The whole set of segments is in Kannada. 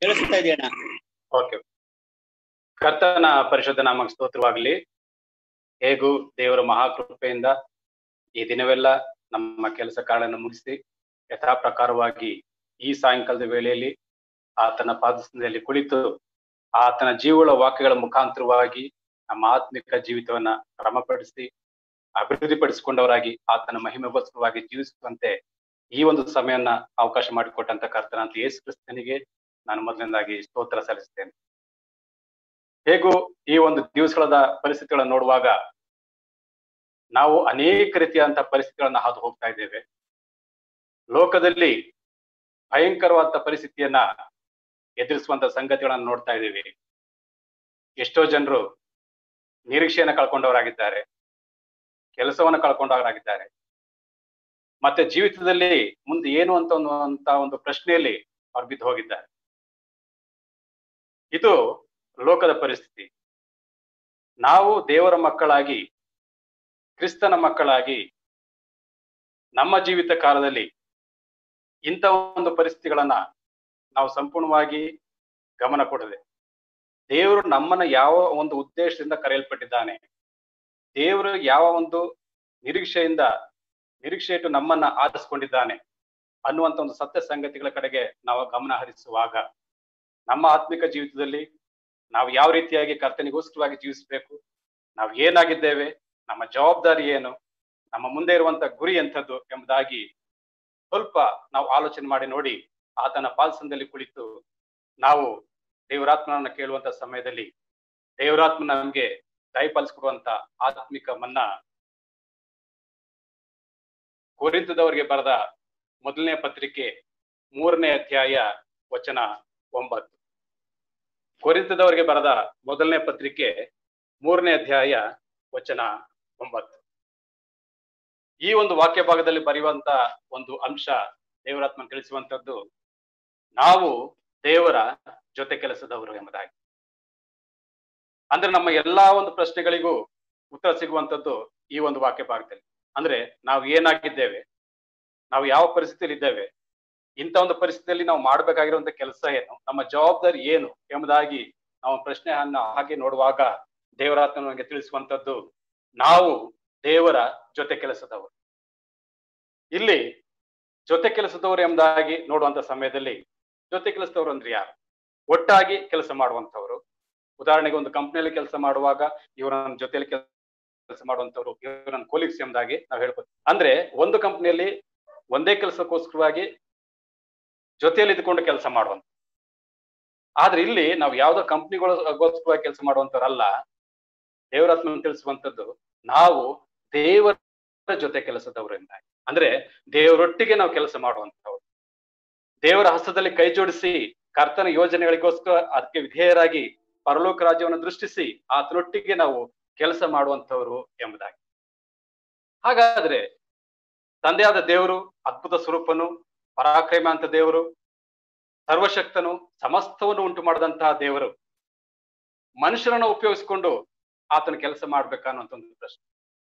ಕೇಳಿಸ್ತಾ ಇದೆಯಣ್ಣ ಓಕೆ ಕರ್ತನ ಪರಿಶುದ್ಧ ನಾಮಕ್ಕೆ ಸ್ತೋತ್ರವಾಗಲಿ ಹೇಗೂ ದೇವರ ಮಹಾಕೃಪೆಯಿಂದ ಈ ದಿನವೆಲ್ಲ ನಮ್ಮ ಕೆಲಸ ಕಾರ್ಯಗಳನ್ನು ಮುಗಿಸಿ ಯಥಾ ಪ್ರಕಾರವಾಗಿ ಈ ಸಾಯಂಕಾಲದ ವೇಳೆಯಲ್ಲಿ ಆತನ ಪಾದಸ್ಥಾನದಲ್ಲಿ ಕುಳಿತು ಆತನ ಜೀವಗಳ ವಾಕ್ಯಗಳ ಮುಖಾಂತರವಾಗಿ ನಮ್ಮ ಆತ್ಮಿಕ ಜೀವಿತವನ್ನ ಕ್ರಮಪಡಿಸಿ ಅಭಿವೃದ್ಧಿಪಡಿಸಿಕೊಂಡವರಾಗಿ ಆತನ ಮಹಿಮೆಗೋಸ್ಕರವಾಗಿ ಜೀವಿಸುವಂತೆ ಈ ಒಂದು ಸಮಯವನ್ನ ಅವಕಾಶ ಮಾಡಿಕೊಟ್ಟಂತ ಕರ್ತನಂತ ಯೇಸು ಕ್ರಿಸ್ತನಿಗೆ ನಾನು ಮೊದಲನೇದಾಗಿ ಸ್ತೋತ್ರ ಸಲ್ಲಿಸ್ತೇನೆ ಹೇಗೂ ಈ ಒಂದು ದಿವಸಗಳದ ಪರಿಸ್ಥಿತಿಗಳನ್ನ ನೋಡುವಾಗ ನಾವು ಅನೇಕ ರೀತಿಯಾದಂತಹ ಪರಿಸ್ಥಿತಿಗಳನ್ನ ಹಾದು ಹೋಗ್ತಾ ಇದ್ದೇವೆ ಲೋಕದಲ್ಲಿ ಭಯಂಕರವಾದ ಪರಿಸ್ಥಿತಿಯನ್ನ ಎದುರಿಸುವಂತ ಸಂಗತಿಗಳನ್ನ ನೋಡ್ತಾ ಇದ್ದೀವಿ ಎಷ್ಟೋ ಜನರು ನಿರೀಕ್ಷೆಯನ್ನ ಕಳ್ಕೊಂಡವರಾಗಿದ್ದಾರೆ ಕೆಲಸವನ್ನ ಕಳ್ಕೊಂಡವರಾಗಿದ್ದಾರೆ ಮತ್ತೆ ಜೀವಿತದಲ್ಲಿ ಮುಂದೆ ಏನು ಅಂತ ಒಂದು ಅಂತ ಒಂದು ಪ್ರಶ್ನೆಯಲ್ಲಿ ಅವ್ರು ಬಿದ್ದು ಹೋಗಿದ್ದಾರೆ ಇದು ಲೋಕದ ಪರಿಸ್ಥಿತಿ ನಾವು ದೇವರ ಮಕ್ಕಳಾಗಿ ಕ್ರಿಸ್ತನ ಮಕ್ಕಳಾಗಿ ನಮ್ಮ ಜೀವಿತ ಕಾಲದಲ್ಲಿ ಇಂಥ ಒಂದು ಪರಿಸ್ಥಿತಿಗಳನ್ನ ನಾವು ಸಂಪೂರ್ಣವಾಗಿ ಗಮನ ಕೊಡದೆ ದೇವರು ನಮ್ಮನ್ನ ಯಾವ ಒಂದು ಉದ್ದೇಶದಿಂದ ಕರೆಯಲ್ಪಟ್ಟಿದ್ದಾನೆ ದೇವರು ಯಾವ ಒಂದು ನಿರೀಕ್ಷೆಯಿಂದ ನಿರೀಕ್ಷೆ ಇಟ್ಟು ನಮ್ಮನ್ನ ಆರಿಸ್ಕೊಂಡಿದ್ದಾನೆ ಅನ್ನುವಂತ ಒಂದು ಸತ್ಯ ಸಂಗತಿಗಳ ಕಡೆಗೆ ನಾವು ಗಮನ ಹರಿಸುವಾಗ ನಮ್ಮ ಆತ್ಮಿಕ ಜೀವಿತದಲ್ಲಿ ನಾವು ಯಾವ ರೀತಿಯಾಗಿ ಕರ್ತನಿಗೋಸ್ಕರವಾಗಿ ಜೀವಿಸಬೇಕು ನಾವು ಏನಾಗಿದ್ದೇವೆ ನಮ್ಮ ಜವಾಬ್ದಾರಿ ಏನು ನಮ್ಮ ಮುಂದೆ ಇರುವಂತ ಗುರಿ ಎಂಥದ್ದು ಎಂಬುದಾಗಿ ಸ್ವಲ್ಪ ನಾವು ಆಲೋಚನೆ ಮಾಡಿ ನೋಡಿ ಆತನ ಪಾಲ್ಸನದಲ್ಲಿ ಕುಳಿತು ನಾವು ದೇವರಾತ್ಮನನ್ನ ಕೇಳುವಂತ ಸಮಯದಲ್ಲಿ ದೇವರಾತ್ಮ ನಮಗೆ ದಯಪಾಲಿಸ್ಕೊಡುವಂತ ಆತ್ಮಿಕ ಮನ್ನ ಕೋರಿಂತದವರಿಗೆ ಬರೆದ ಮೊದಲನೇ ಪತ್ರಿಕೆ ಮೂರನೇ ಅಧ್ಯಾಯ ವಚನ ಒಂಬತ್ತು ಕೊರಿಂತದವರಿಗೆ ಬರೆದ ಮೊದಲನೇ ಪತ್ರಿಕೆ ಮೂರನೇ ಅಧ್ಯಾಯ ವಚನ ಒಂಬತ್ತು ಈ ಒಂದು ವಾಕ್ಯ ಭಾಗದಲ್ಲಿ ಬರೆಯುವಂತ ಒಂದು ಅಂಶ ದೇವರಾತ್ಮ ತಿಳಿಸುವಂತದ್ದು ನಾವು ದೇವರ ಜೊತೆ ಕೆಲಸದವರು ಎಂಬುದಾಗಿ ಅಂದ್ರೆ ನಮ್ಮ ಎಲ್ಲಾ ಒಂದು ಪ್ರಶ್ನೆಗಳಿಗೂ ಉತ್ತರ ಸಿಗುವಂತದ್ದು ಈ ಒಂದು ವಾಕ್ಯ ಭಾಗದಲ್ಲಿ ಅಂದ್ರೆ ನಾವು ಏನಾಗಿದ್ದೇವೆ ನಾವು ಯಾವ ಪರಿಸ್ಥಿತಿಯಲ್ಲಿ ಇದ್ದೇವೆ ಇಂಥ ಒಂದು ಪರಿಸ್ಥಿತಿಯಲ್ಲಿ ನಾವು ಮಾಡಬೇಕಾಗಿರುವಂತ ಕೆಲಸ ಏನು ನಮ್ಮ ಜವಾಬ್ದಾರಿ ಏನು ಎಂಬುದಾಗಿ ನಾವು ಪ್ರಶ್ನೆಯನ್ನ ಹಾಗೆ ನೋಡುವಾಗ ದೇವರಾತ್ಮ ನಮಗೆ ತಿಳಿಸುವಂತದ್ದು ನಾವು ದೇವರ ಜೊತೆ ಕೆಲಸದವರು ಇಲ್ಲಿ ಜೊತೆ ಕೆಲಸದವರು ಎಂಬುದಾಗಿ ನೋಡುವಂತ ಸಮಯದಲ್ಲಿ ಜೊತೆ ಕೆಲಸದವರು ಅಂದ್ರೆ ಯಾರು ಒಟ್ಟಾಗಿ ಕೆಲಸ ಮಾಡುವಂತವರು ಉದಾಹರಣೆಗೆ ಒಂದು ಕಂಪ್ನಿಯಲ್ಲಿ ಕೆಲಸ ಮಾಡುವಾಗ ಇವರ ನನ್ನ ಜೊತೆಯಲ್ಲಿ ಕೆಲಸ ಮಾಡುವಂತವ್ರು ಇವರು ನನ್ನ ಕೊಲೀಗ್ಸ್ ಎಂಬುದಾಗಿ ನಾವು ಹೇಳ್ಬೋದು ಅಂದ್ರೆ ಒಂದು ಕಂಪ್ನಿಯಲ್ಲಿ ಒಂದೇ ಕೆಲಸಕ್ಕೋಸ್ಕರವಾಗಿ ಜೊತೆಯಲ್ಲಿ ಇದ್ಕೊಂಡು ಕೆಲಸ ಮಾಡುವಂತ ಆದ್ರೆ ಇಲ್ಲಿ ನಾವು ಯಾವ್ದೋ ಕಂಪ್ನಿಗಳಿಗೋಸ್ಕರವಾಗಿ ಕೆಲಸ ಮಾಡುವಂತವ್ರಲ್ಲ ದೇವರಾತ್ಮ ತಿಳಿಸುವಂತದ್ದು ನಾವು ದೇವರ ಜೊತೆ ಕೆಲಸದವರು ಎಂದಾಗಿ ಅಂದ್ರೆ ದೇವರೊಟ್ಟಿಗೆ ನಾವು ಕೆಲಸ ಮಾಡುವಂತವ್ರು ದೇವರ ಹಸ್ತದಲ್ಲಿ ಕೈ ಜೋಡಿಸಿ ಕರ್ತನ ಯೋಜನೆಗಳಿಗೋಸ್ಕರ ಅದಕ್ಕೆ ವಿಧೇಯರಾಗಿ ಪರಲೋಕ ರಾಜ್ಯವನ್ನು ದೃಷ್ಟಿಸಿ ಆತನೊಟ್ಟಿಗೆ ನಾವು ಕೆಲಸ ಮಾಡುವಂತವರು ಎಂಬುದಾಗಿ ಹಾಗಾದ್ರೆ ತಂದೆಯಾದ ದೇವರು ಅದ್ಭುತ ಸ್ವರೂಪನು ಪರಾಕ್ರಮ ಅಂತ ದೇವರು ಸರ್ವಶಕ್ತನು ಸಮಸ್ತವನ್ನು ಉಂಟು ಮಾಡಿದಂತಹ ದೇವರು ಮನುಷ್ಯರನ್ನು ಉಪಯೋಗಿಸಿಕೊಂಡು ಆತನ ಕೆಲಸ ಮಾಡ್ಬೇಕಾ ಅನ್ನೋಂಥ ಒಂದು ಪ್ರಶ್ನೆ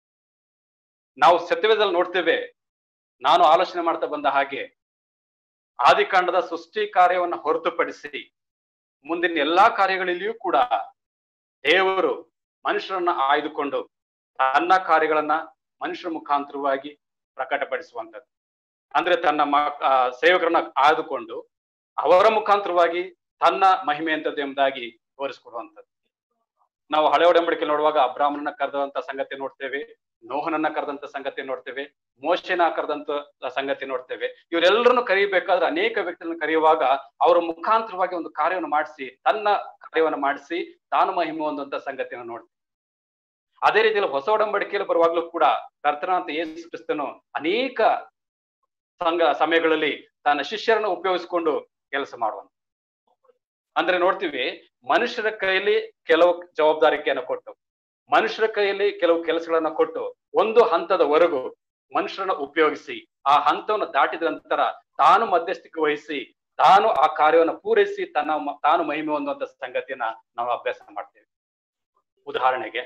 ನಾವು ಸತ್ಯವೇದಲ್ಲಿ ನೋಡ್ತೇವೆ ನಾನು ಆಲೋಚನೆ ಮಾಡ್ತಾ ಬಂದ ಹಾಗೆ ಆದಿಕಾಂಡದ ಸೃಷ್ಟಿ ಕಾರ್ಯವನ್ನ ಹೊರತುಪಡಿಸಿ ಮುಂದಿನ ಎಲ್ಲಾ ಕಾರ್ಯಗಳಲ್ಲಿಯೂ ಕೂಡ ದೇವರು ಮನುಷ್ಯರನ್ನ ಆಯ್ದುಕೊಂಡು ತನ್ನ ಕಾರ್ಯಗಳನ್ನ ಮನುಷ್ಯರ ಮುಖಾಂತರವಾಗಿ ಪ್ರಕಟಪಡಿಸುವಂಥದ್ದು ಅಂದ್ರೆ ತನ್ನ ಮ ಸೇವಕರನ್ನ ಆಯ್ದುಕೊಂಡು ಅವರ ಮುಖಾಂತರವಾಗಿ ತನ್ನ ಮಹಿಮೆ ಅಂತದ್ದು ಎಂಬುದಾಗಿ ತೋರಿಸ್ಕೊಡುವಂಥದ್ದು ನಾವು ಹಳೆ ಒಡಂಬಡಿಕೆ ನೋಡುವಾಗ ಅಬ್ರಾಹ್ಮಣನ ಕರೆದಂತ ಸಂಗತಿ ನೋಡ್ತೇವೆ ನೋಹನನ್ನ ಕರೆದಂತ ಸಂಗತಿ ನೋಡ್ತೇವೆ ಮೋಶನ ಕರೆದಂತ ಸಂಗತಿ ನೋಡ್ತೇವೆ ಇವರೆಲ್ಲರನ್ನು ಕರೀಬೇಕಾದ್ರೆ ಅನೇಕ ವ್ಯಕ್ತಿಗಳನ್ನು ಕರೆಯುವಾಗ ಅವರ ಮುಖಾಂತರವಾಗಿ ಒಂದು ಕಾರ್ಯವನ್ನು ಮಾಡಿಸಿ ತನ್ನ ಕಾರ್ಯವನ್ನು ಮಾಡಿಸಿ ತಾನು ಮಹಿಮೆ ಹೊಂದುವಂತ ಸಂಗತಿಯನ್ನು ನೋಡ್ತೇವೆ ಅದೇ ರೀತಿಯಲ್ಲಿ ಹೊಸ ಒಡಂಬಡಿಕೆಯಲ್ಲಿ ಬರುವಾಗಲೂ ಕೂಡ ಕರ್ತನಾಂತ ಯೇಸು ಕ್ರಿಸ್ತನು ಅನೇಕ ಸಂಘ ಸಮಯಗಳಲ್ಲಿ ತನ್ನ ಶಿಷ್ಯರನ್ನು ಉಪಯೋಗಿಸಿಕೊಂಡು ಕೆಲಸ ಮಾಡುವಂತ ಅಂದ್ರೆ ನೋಡ್ತೀವಿ ಮನುಷ್ಯರ ಕೈಯಲ್ಲಿ ಕೆಲವು ಜವಾಬ್ದಾರಿಕೆಯನ್ನು ಕೊಟ್ಟು ಮನುಷ್ಯರ ಕೈಯಲ್ಲಿ ಕೆಲವು ಕೆಲಸಗಳನ್ನ ಕೊಟ್ಟು ಒಂದು ಹಂತದವರೆಗೂ ಮನುಷ್ಯರನ್ನ ಉಪಯೋಗಿಸಿ ಆ ಹಂತವನ್ನು ದಾಟಿದ ನಂತರ ತಾನು ಮಧ್ಯಸ್ಥಿಕೆ ವಹಿಸಿ ತಾನು ಆ ಕಾರ್ಯವನ್ನು ಪೂರೈಸಿ ತನ್ನ ತಾನು ಮಹಿಮೆ ಹೊಂದುವಂತ ಸಂಗತಿಯನ್ನ ನಾವು ಅಭ್ಯಾಸ ಮಾಡ್ತೇವೆ ಉದಾಹರಣೆಗೆ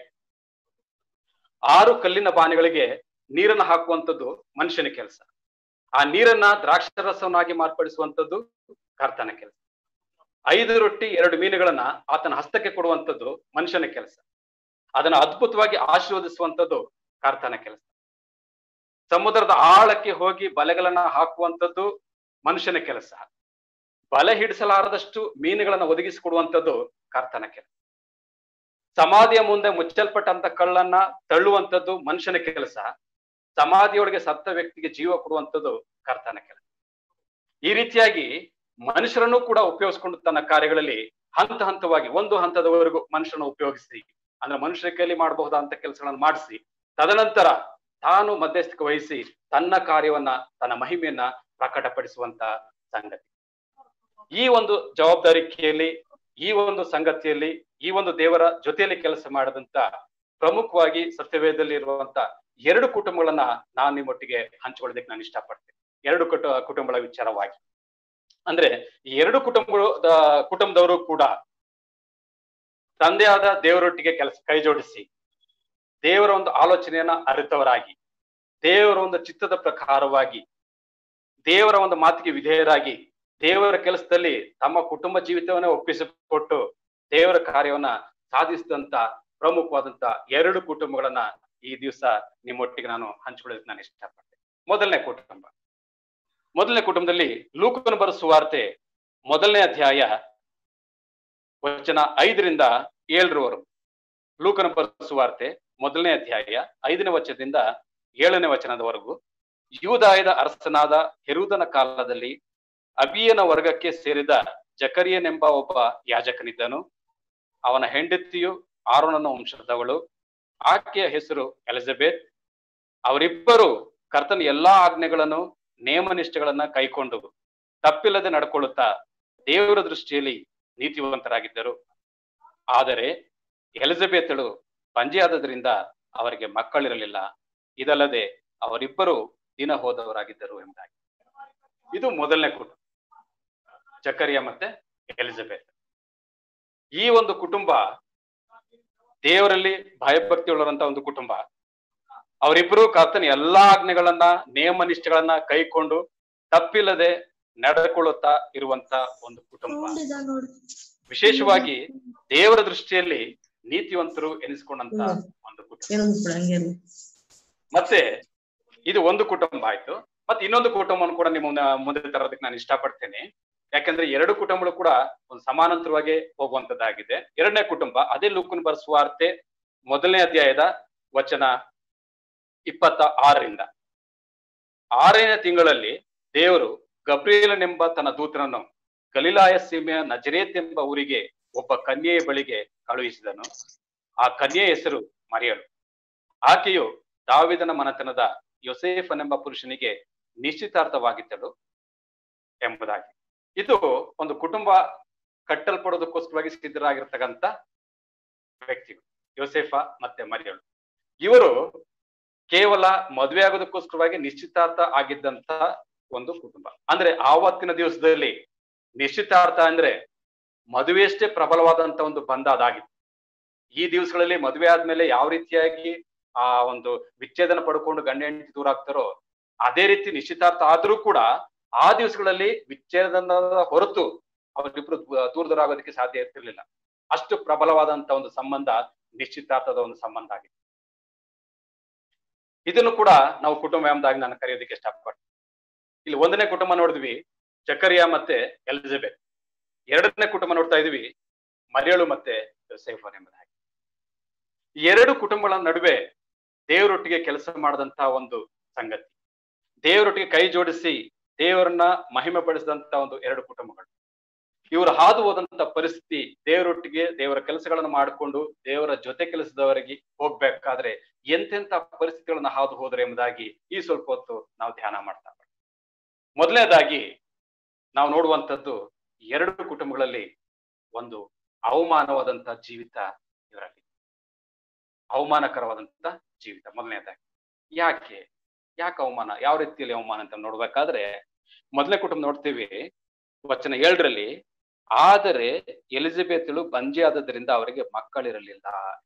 ಆರು ಕಲ್ಲಿನ ಬಾನೆಗಳಿಗೆ ನೀರನ್ನು ಹಾಕುವಂಥದ್ದು ಮನುಷ್ಯನ ಕೆಲಸ ಆ ನೀರನ್ನ ದ್ರಾಕ್ಷರಸವನ್ನಾಗಿ ಮಾರ್ಪಡಿಸುವಂಥದ್ದು ಕರ್ತನ ಕೆಲಸ ಐದು ರೊಟ್ಟಿ ಎರಡು ಮೀನುಗಳನ್ನ ಆತನ ಹಸ್ತಕ್ಕೆ ಕೊಡುವಂಥದ್ದು ಮನುಷ್ಯನ ಕೆಲಸ ಅದನ್ನ ಅದ್ಭುತವಾಗಿ ಆಶೀರ್ವದಿಸುವಂಥದ್ದು ಕರ್ತನ ಕೆಲಸ ಸಮುದ್ರದ ಆಳಕ್ಕೆ ಹೋಗಿ ಬಲೆಗಳನ್ನ ಹಾಕುವಂಥದ್ದು ಮನುಷ್ಯನ ಕೆಲಸ ಬಲೆ ಹಿಡಿಸಲಾರದಷ್ಟು ಮೀನುಗಳನ್ನ ಒದಗಿಸಿಕೊಡುವಂಥದ್ದು ಕರ್ತನ ಕೆಲಸ ಸಮಾಧಿಯ ಮುಂದೆ ಮುಚ್ಚಲ್ಪಟ್ಟಂತ ಕಳ್ಳನ್ನ ತಳ್ಳುವಂಥದ್ದು ಮನುಷ್ಯನ ಕೆಲಸ ಸಮಾಧಿಯೊಳಗೆ ಸತ್ತ ವ್ಯಕ್ತಿಗೆ ಜೀವ ಕೊಡುವಂಥದ್ದು ಕರ್ತನ ಕೆಲಸ ಈ ರೀತಿಯಾಗಿ ಮನುಷ್ಯರನ್ನು ಕೂಡ ಉಪಯೋಗಿಸಿಕೊಂಡು ತನ್ನ ಕಾರ್ಯಗಳಲ್ಲಿ ಹಂತ ಹಂತವಾಗಿ ಒಂದು ಹಂತದವರೆಗೂ ಮನುಷ್ಯನ ಉಪಯೋಗಿಸಿ ಅಂದ್ರೆ ಮನುಷ್ಯರ ಕೈಲಿ ಮಾಡಬಹುದಾದಂತ ಕೆಲಸಗಳನ್ನು ಮಾಡಿಸಿ ತದನಂತರ ತಾನು ಮಧ್ಯಸ್ಥಿಕೆ ವಹಿಸಿ ತನ್ನ ಕಾರ್ಯವನ್ನ ತನ್ನ ಮಹಿಮೆಯನ್ನ ಪ್ರಕಟಪಡಿಸುವಂತ ಸಂಗತಿ ಈ ಒಂದು ಜವಾಬ್ದಾರಿಕೆಯಲ್ಲಿ ಈ ಒಂದು ಸಂಗತಿಯಲ್ಲಿ ಈ ಒಂದು ದೇವರ ಜೊತೆಯಲ್ಲಿ ಕೆಲಸ ಮಾಡದಂತ ಪ್ರಮುಖವಾಗಿ ಸತ್ಯವೇದದಲ್ಲಿ ಇರುವಂತ ಎರಡು ಕುಟುಂಬಗಳನ್ನ ನಾನು ನಿಮ್ಮೊಟ್ಟಿಗೆ ಹಂಚಿಕೊಳ್ಳೋದಕ್ಕೆ ನಾನು ಇಷ್ಟಪಡ್ತೇನೆ ಎರಡು ಕುಟು ಕುಟುಂಬಗಳ ವಿಚಾರವಾಗಿ ಅಂದ್ರೆ ಈ ಎರಡು ಕುಟುಂಬಗಳು ಕುಟುಂಬದವರು ಕೂಡ ತಂದೆಯಾದ ದೇವರೊಟ್ಟಿಗೆ ಕೆಲಸ ಕೈ ಜೋಡಿಸಿ ದೇವರ ಒಂದು ಆಲೋಚನೆಯನ್ನ ಅರಿತವರಾಗಿ ದೇವರ ಒಂದು ಚಿತ್ತದ ಪ್ರಕಾರವಾಗಿ ದೇವರ ಒಂದು ಮಾತಿಗೆ ವಿಧೇಯರಾಗಿ ದೇವರ ಕೆಲಸದಲ್ಲಿ ತಮ್ಮ ಕುಟುಂಬ ಜೀವಿತವನ್ನೇ ಒಪ್ಪಿಸಿಕೊಟ್ಟು ದೇವರ ಕಾರ್ಯವನ್ನ ಸಾಧಿಸಿದಂತ ಪ್ರಮುಖವಾದಂತ ಎರಡು ಕುಟುಂಬಗಳನ್ನ ಈ ದಿವಸ ನಿಮ್ಮೊಟ್ಟಿಗೆ ನಾನು ಹಂಚಿಕೊಳ್ಳೋದಕ್ಕೆ ನಾನು ಇಷ್ಟಪಡ್ತೇನೆ ಮೊದಲನೇ ಕುಟುಂಬ ಮೊದಲನೇ ಕುಟುಂಬದಲ್ಲಿ ಲೂಕನ ಬರೋ ಸುವಾರ್ತೆ ಮೊದಲನೇ ಅಧ್ಯಾಯ ವಚನ ಐದರಿಂದ ಏಳರವರೆಗೂ ಲೂಕನ ಬರೋ ಸುವಾರ್ತೆ ಮೊದಲನೇ ಅಧ್ಯಾಯ ಐದನೇ ವಚನದಿಂದ ಏಳನೇ ವಚನದವರೆಗೂ ಯೂದಾಯದ ಅರಸನಾದ ಹೆರುದನ ಕಾಲದಲ್ಲಿ ಅಬಿಯನ ವರ್ಗಕ್ಕೆ ಸೇರಿದ ಜಕರಿಯನೆಂಬ ಒಬ್ಬ ಯಾಜಕನಿದ್ದನು ಅವನ ಹೆಂಡತಿಯು ಆರೋನನ ವಂಶದವಳು ಆಕೆಯ ಹೆಸರು ಎಲಿಜಬೆತ್ ಅವರಿಬ್ಬರು ಕರ್ತನ ಎಲ್ಲಾ ಆಜ್ಞೆಗಳನ್ನು ನೇಮನಿಷ್ಠೆಗಳನ್ನ ಕೈಕೊಂಡು ತಪ್ಪಿಲ್ಲದೆ ನಡ್ಕೊಳ್ಳುತ್ತಾ ದೇವರ ದೃಷ್ಟಿಯಲ್ಲಿ ನೀತಿವಂತರಾಗಿದ್ದರು ಆದರೆ ಎಲಿಜಬೆತಳು ಬಂಜೆಯಾದದ್ರಿಂದ ಅವರಿಗೆ ಮಕ್ಕಳಿರಲಿಲ್ಲ ಇದಲ್ಲದೆ ಅವರಿಬ್ಬರು ದಿನ ಹೋದವರಾಗಿದ್ದರು ಎಂಬುದಾಗಿ ಇದು ಮೊದಲನೇ ಕುಟುಂಬ ಚಕರಿಯ ಮತ್ತೆ ಎಲಿಜಬೆತ್ ಈ ಒಂದು ಕುಟುಂಬ ದೇವರಲ್ಲಿ ಭಯಭಕ್ತಿ ಉಳ್ಳರಂತ ಒಂದು ಕುಟುಂಬ ಅವರಿಬ್ಬರು ಕರ್ತನ ಎಲ್ಲಾ ಆಜ್ಞೆಗಳನ್ನ ನಿಯಮ ನಿಷ್ಠೆಗಳನ್ನ ಕೈಕೊಂಡು ತಪ್ಪಿಲ್ಲದೆ ನಡೆದುಕೊಳ್ಳುತ್ತಾ ಇರುವಂತ ಒಂದು ಕುಟುಂಬ ವಿಶೇಷವಾಗಿ ದೇವರ ದೃಷ್ಟಿಯಲ್ಲಿ ನೀತಿವಂತರು ಎನಿಸಿಕೊಂಡಂತ ಒಂದು ಕುಟುಂಬ ಮತ್ತೆ ಇದು ಒಂದು ಕುಟುಂಬ ಆಯ್ತು ಮತ್ತೆ ಇನ್ನೊಂದು ಕುಟುಂಬವನ್ನು ಕೂಡ ನಿಮ್ಮ ಮುಂದೆ ತರೋದಕ್ಕೆ ನಾನು ಇಷ್ಟಪಡ್ತೇನೆ ಯಾಕಂದ್ರೆ ಎರಡು ಕುಟುಂಬಗಳು ಕೂಡ ಒಂದು ಸಮಾನಾಂತರವಾಗಿ ಹೋಗುವಂತದ್ದಾಗಿದೆ ಎರಡನೇ ಕುಟುಂಬ ಅದೇ ಲೂಕನ್ ಬರ್ಸುವಾರ್ತೆ ಮೊದಲನೇ ಅಧ್ಯಾಯದ ವಚನ ಇಪ್ಪತ್ತ ಆರರಿಂದ ಆರನೇ ತಿಂಗಳಲ್ಲಿ ದೇವರು ಗಬ್ರಿಯಲನೆಂಬ ತನ್ನ ದೂತನನ್ನು ಗಲಿಲಾಯ ಸೀಮೆಯ ನಜರೇತ್ ಎಂಬ ಊರಿಗೆ ಒಬ್ಬ ಕನ್ಯೆಯ ಬಳಿಗೆ ಕಳುಹಿಸಿದನು ಆ ಕನ್ಯೆಯ ಹೆಸರು ಮರಿಯಳು ಆಕೆಯು ದಾವಿದನ ಮನತನದ ಯೋಸೇಫನೆಂಬ ಪುರುಷನಿಗೆ ನಿಶ್ಚಿತಾರ್ಥವಾಗಿದ್ದಳು ಎಂಬುದಾಗಿ ಇದು ಒಂದು ಕುಟುಂಬ ಕಟ್ಟಲ್ಪಡೋದಕ್ಕೋಸ್ಕರವಾಗಿ ಸಿದ್ಧರಾಗಿರ್ತಕ್ಕಂಥ ವ್ಯಕ್ತಿಗಳು ಯೋಸೇಫ ಮತ್ತೆ ಮರಿಯಳು ಇವರು ಕೇವಲ ಮದುವೆ ಆಗೋದಕ್ಕೋಸ್ಕರವಾಗಿ ನಿಶ್ಚಿತಾರ್ಥ ಆಗಿದ್ದಂತ ಒಂದು ಕುಟುಂಬ ಅಂದ್ರೆ ಆವತ್ತಿನ ದಿವಸದಲ್ಲಿ ನಿಶ್ಚಿತಾರ್ಥ ಅಂದ್ರೆ ಮದುವೆಯಷ್ಟೇ ಪ್ರಬಲವಾದಂತ ಒಂದು ಬಂಧ ಅದಾಗಿತ್ತು ಈ ದಿವಸಗಳಲ್ಲಿ ಮದುವೆ ಆದ್ಮೇಲೆ ಯಾವ ರೀತಿಯಾಗಿ ಆ ಒಂದು ವಿಚ್ಛೇದನ ಪಡ್ಕೊಂಡು ಗಂಡ ಹೆಂಡತಿ ದೂರ ಆಗ್ತಾರೋ ಅದೇ ರೀತಿ ನಿಶ್ಚಿತಾರ್ಥ ಆದ್ರೂ ಕೂಡ ಆ ದಿವಸಗಳಲ್ಲಿ ವಿಚ್ಛೇದನದ ಹೊರತು ಅವರಿಬ್ರು ದೂರ ದೂರ ಆಗೋದಕ್ಕೆ ಸಾಧ್ಯ ಇರ್ತಿರ್ಲಿಲ್ಲ ಅಷ್ಟು ಪ್ರಬಲವಾದಂತ ಒಂದು ಸಂಬಂಧ ನಿಶ್ಚಿತಾರ್ಥದ ಒಂದು ಸಂಬಂಧ ಆಗಿದೆ ಇದನ್ನು ಕೂಡ ನಾವು ಕುಟುಂಬ ಎಂಬುದಾಗಿ ನಾನು ಕರೆಯೋದಕ್ಕೆ ಇಷ್ಟಪಡ್ತೀನಿ ಇಲ್ಲಿ ಒಂದನೇ ಕುಟುಂಬ ನೋಡಿದ್ವಿ ಚಕರಿಯಾ ಮತ್ತೆ ಎಲಿಜಬೆತ್ ಎರಡನೇ ಕುಟುಂಬ ನೋಡ್ತಾ ಇದೀವಿ ಮರಿಯಳು ಮತ್ತೆ ಯೋಸೇಫನ್ ಎಂಬುದಾಗಿ ಎರಡು ಕುಟುಂಬಗಳ ನಡುವೆ ದೇವರೊಟ್ಟಿಗೆ ಕೆಲಸ ಮಾಡದಂತ ಒಂದು ಸಂಗತಿ ದೇವರೊಟ್ಟಿಗೆ ಕೈ ಜೋಡಿಸಿ ದೇವರನ್ನ ಮಹಿಮೆ ಪಡಿಸಿದಂತ ಒಂದು ಎರಡು ಕುಟುಂಬಗಳು ಇವರು ಹಾದು ಹೋದಂತ ಪರಿಸ್ಥಿತಿ ದೇವರೊಟ್ಟಿಗೆ ದೇವರ ಕೆಲಸಗಳನ್ನು ಮಾಡಿಕೊಂಡು ದೇವರ ಜೊತೆ ಕೆಲಸದವರೆಗೆ ಹೋಗ್ಬೇಕಾದ್ರೆ ಎಂತೆಂತ ಪರಿಸ್ಥಿತಿಗಳನ್ನ ಹಾದು ಹೋದ್ರೆ ಎಂಬುದಾಗಿ ಈ ಸ್ವಲ್ಪ ಹೊತ್ತು ನಾವು ಧ್ಯಾನ ಮಾಡ್ತಾ ಮೊದಲನೇದಾಗಿ ನಾವು ನೋಡುವಂಥದ್ದು ಎರಡು ಕುಟುಂಬಗಳಲ್ಲಿ ಒಂದು ಅವಮಾನವಾದಂತ ಜೀವಿತ ಇವರಲ್ಲಿ ಅವಮಾನಕರವಾದಂತ ಜೀವಿತ ಮೊದಲನೇದಾಗಿ ಯಾಕೆ ಯಾಕೆ ಅವಮಾನ ಯಾವ ರೀತಿಯಲ್ಲಿ ಅವಮಾನ ಅಂತ ನೋಡ್ಬೇಕಾದ್ರೆ ಮೊದಲನೇ ಕುಟುಂಬ ನೋಡ್ತೀವಿ ವಚನ ಏಳರಲ್ಲಿ ಆದರೆ ಎಲಿಜಬೆತ್ಳು ಬಂಜೆ ಆದದ್ರಿಂದ ಅವರಿಗೆ ಮಕ್ಕಳಿರಲಿಲ್ಲ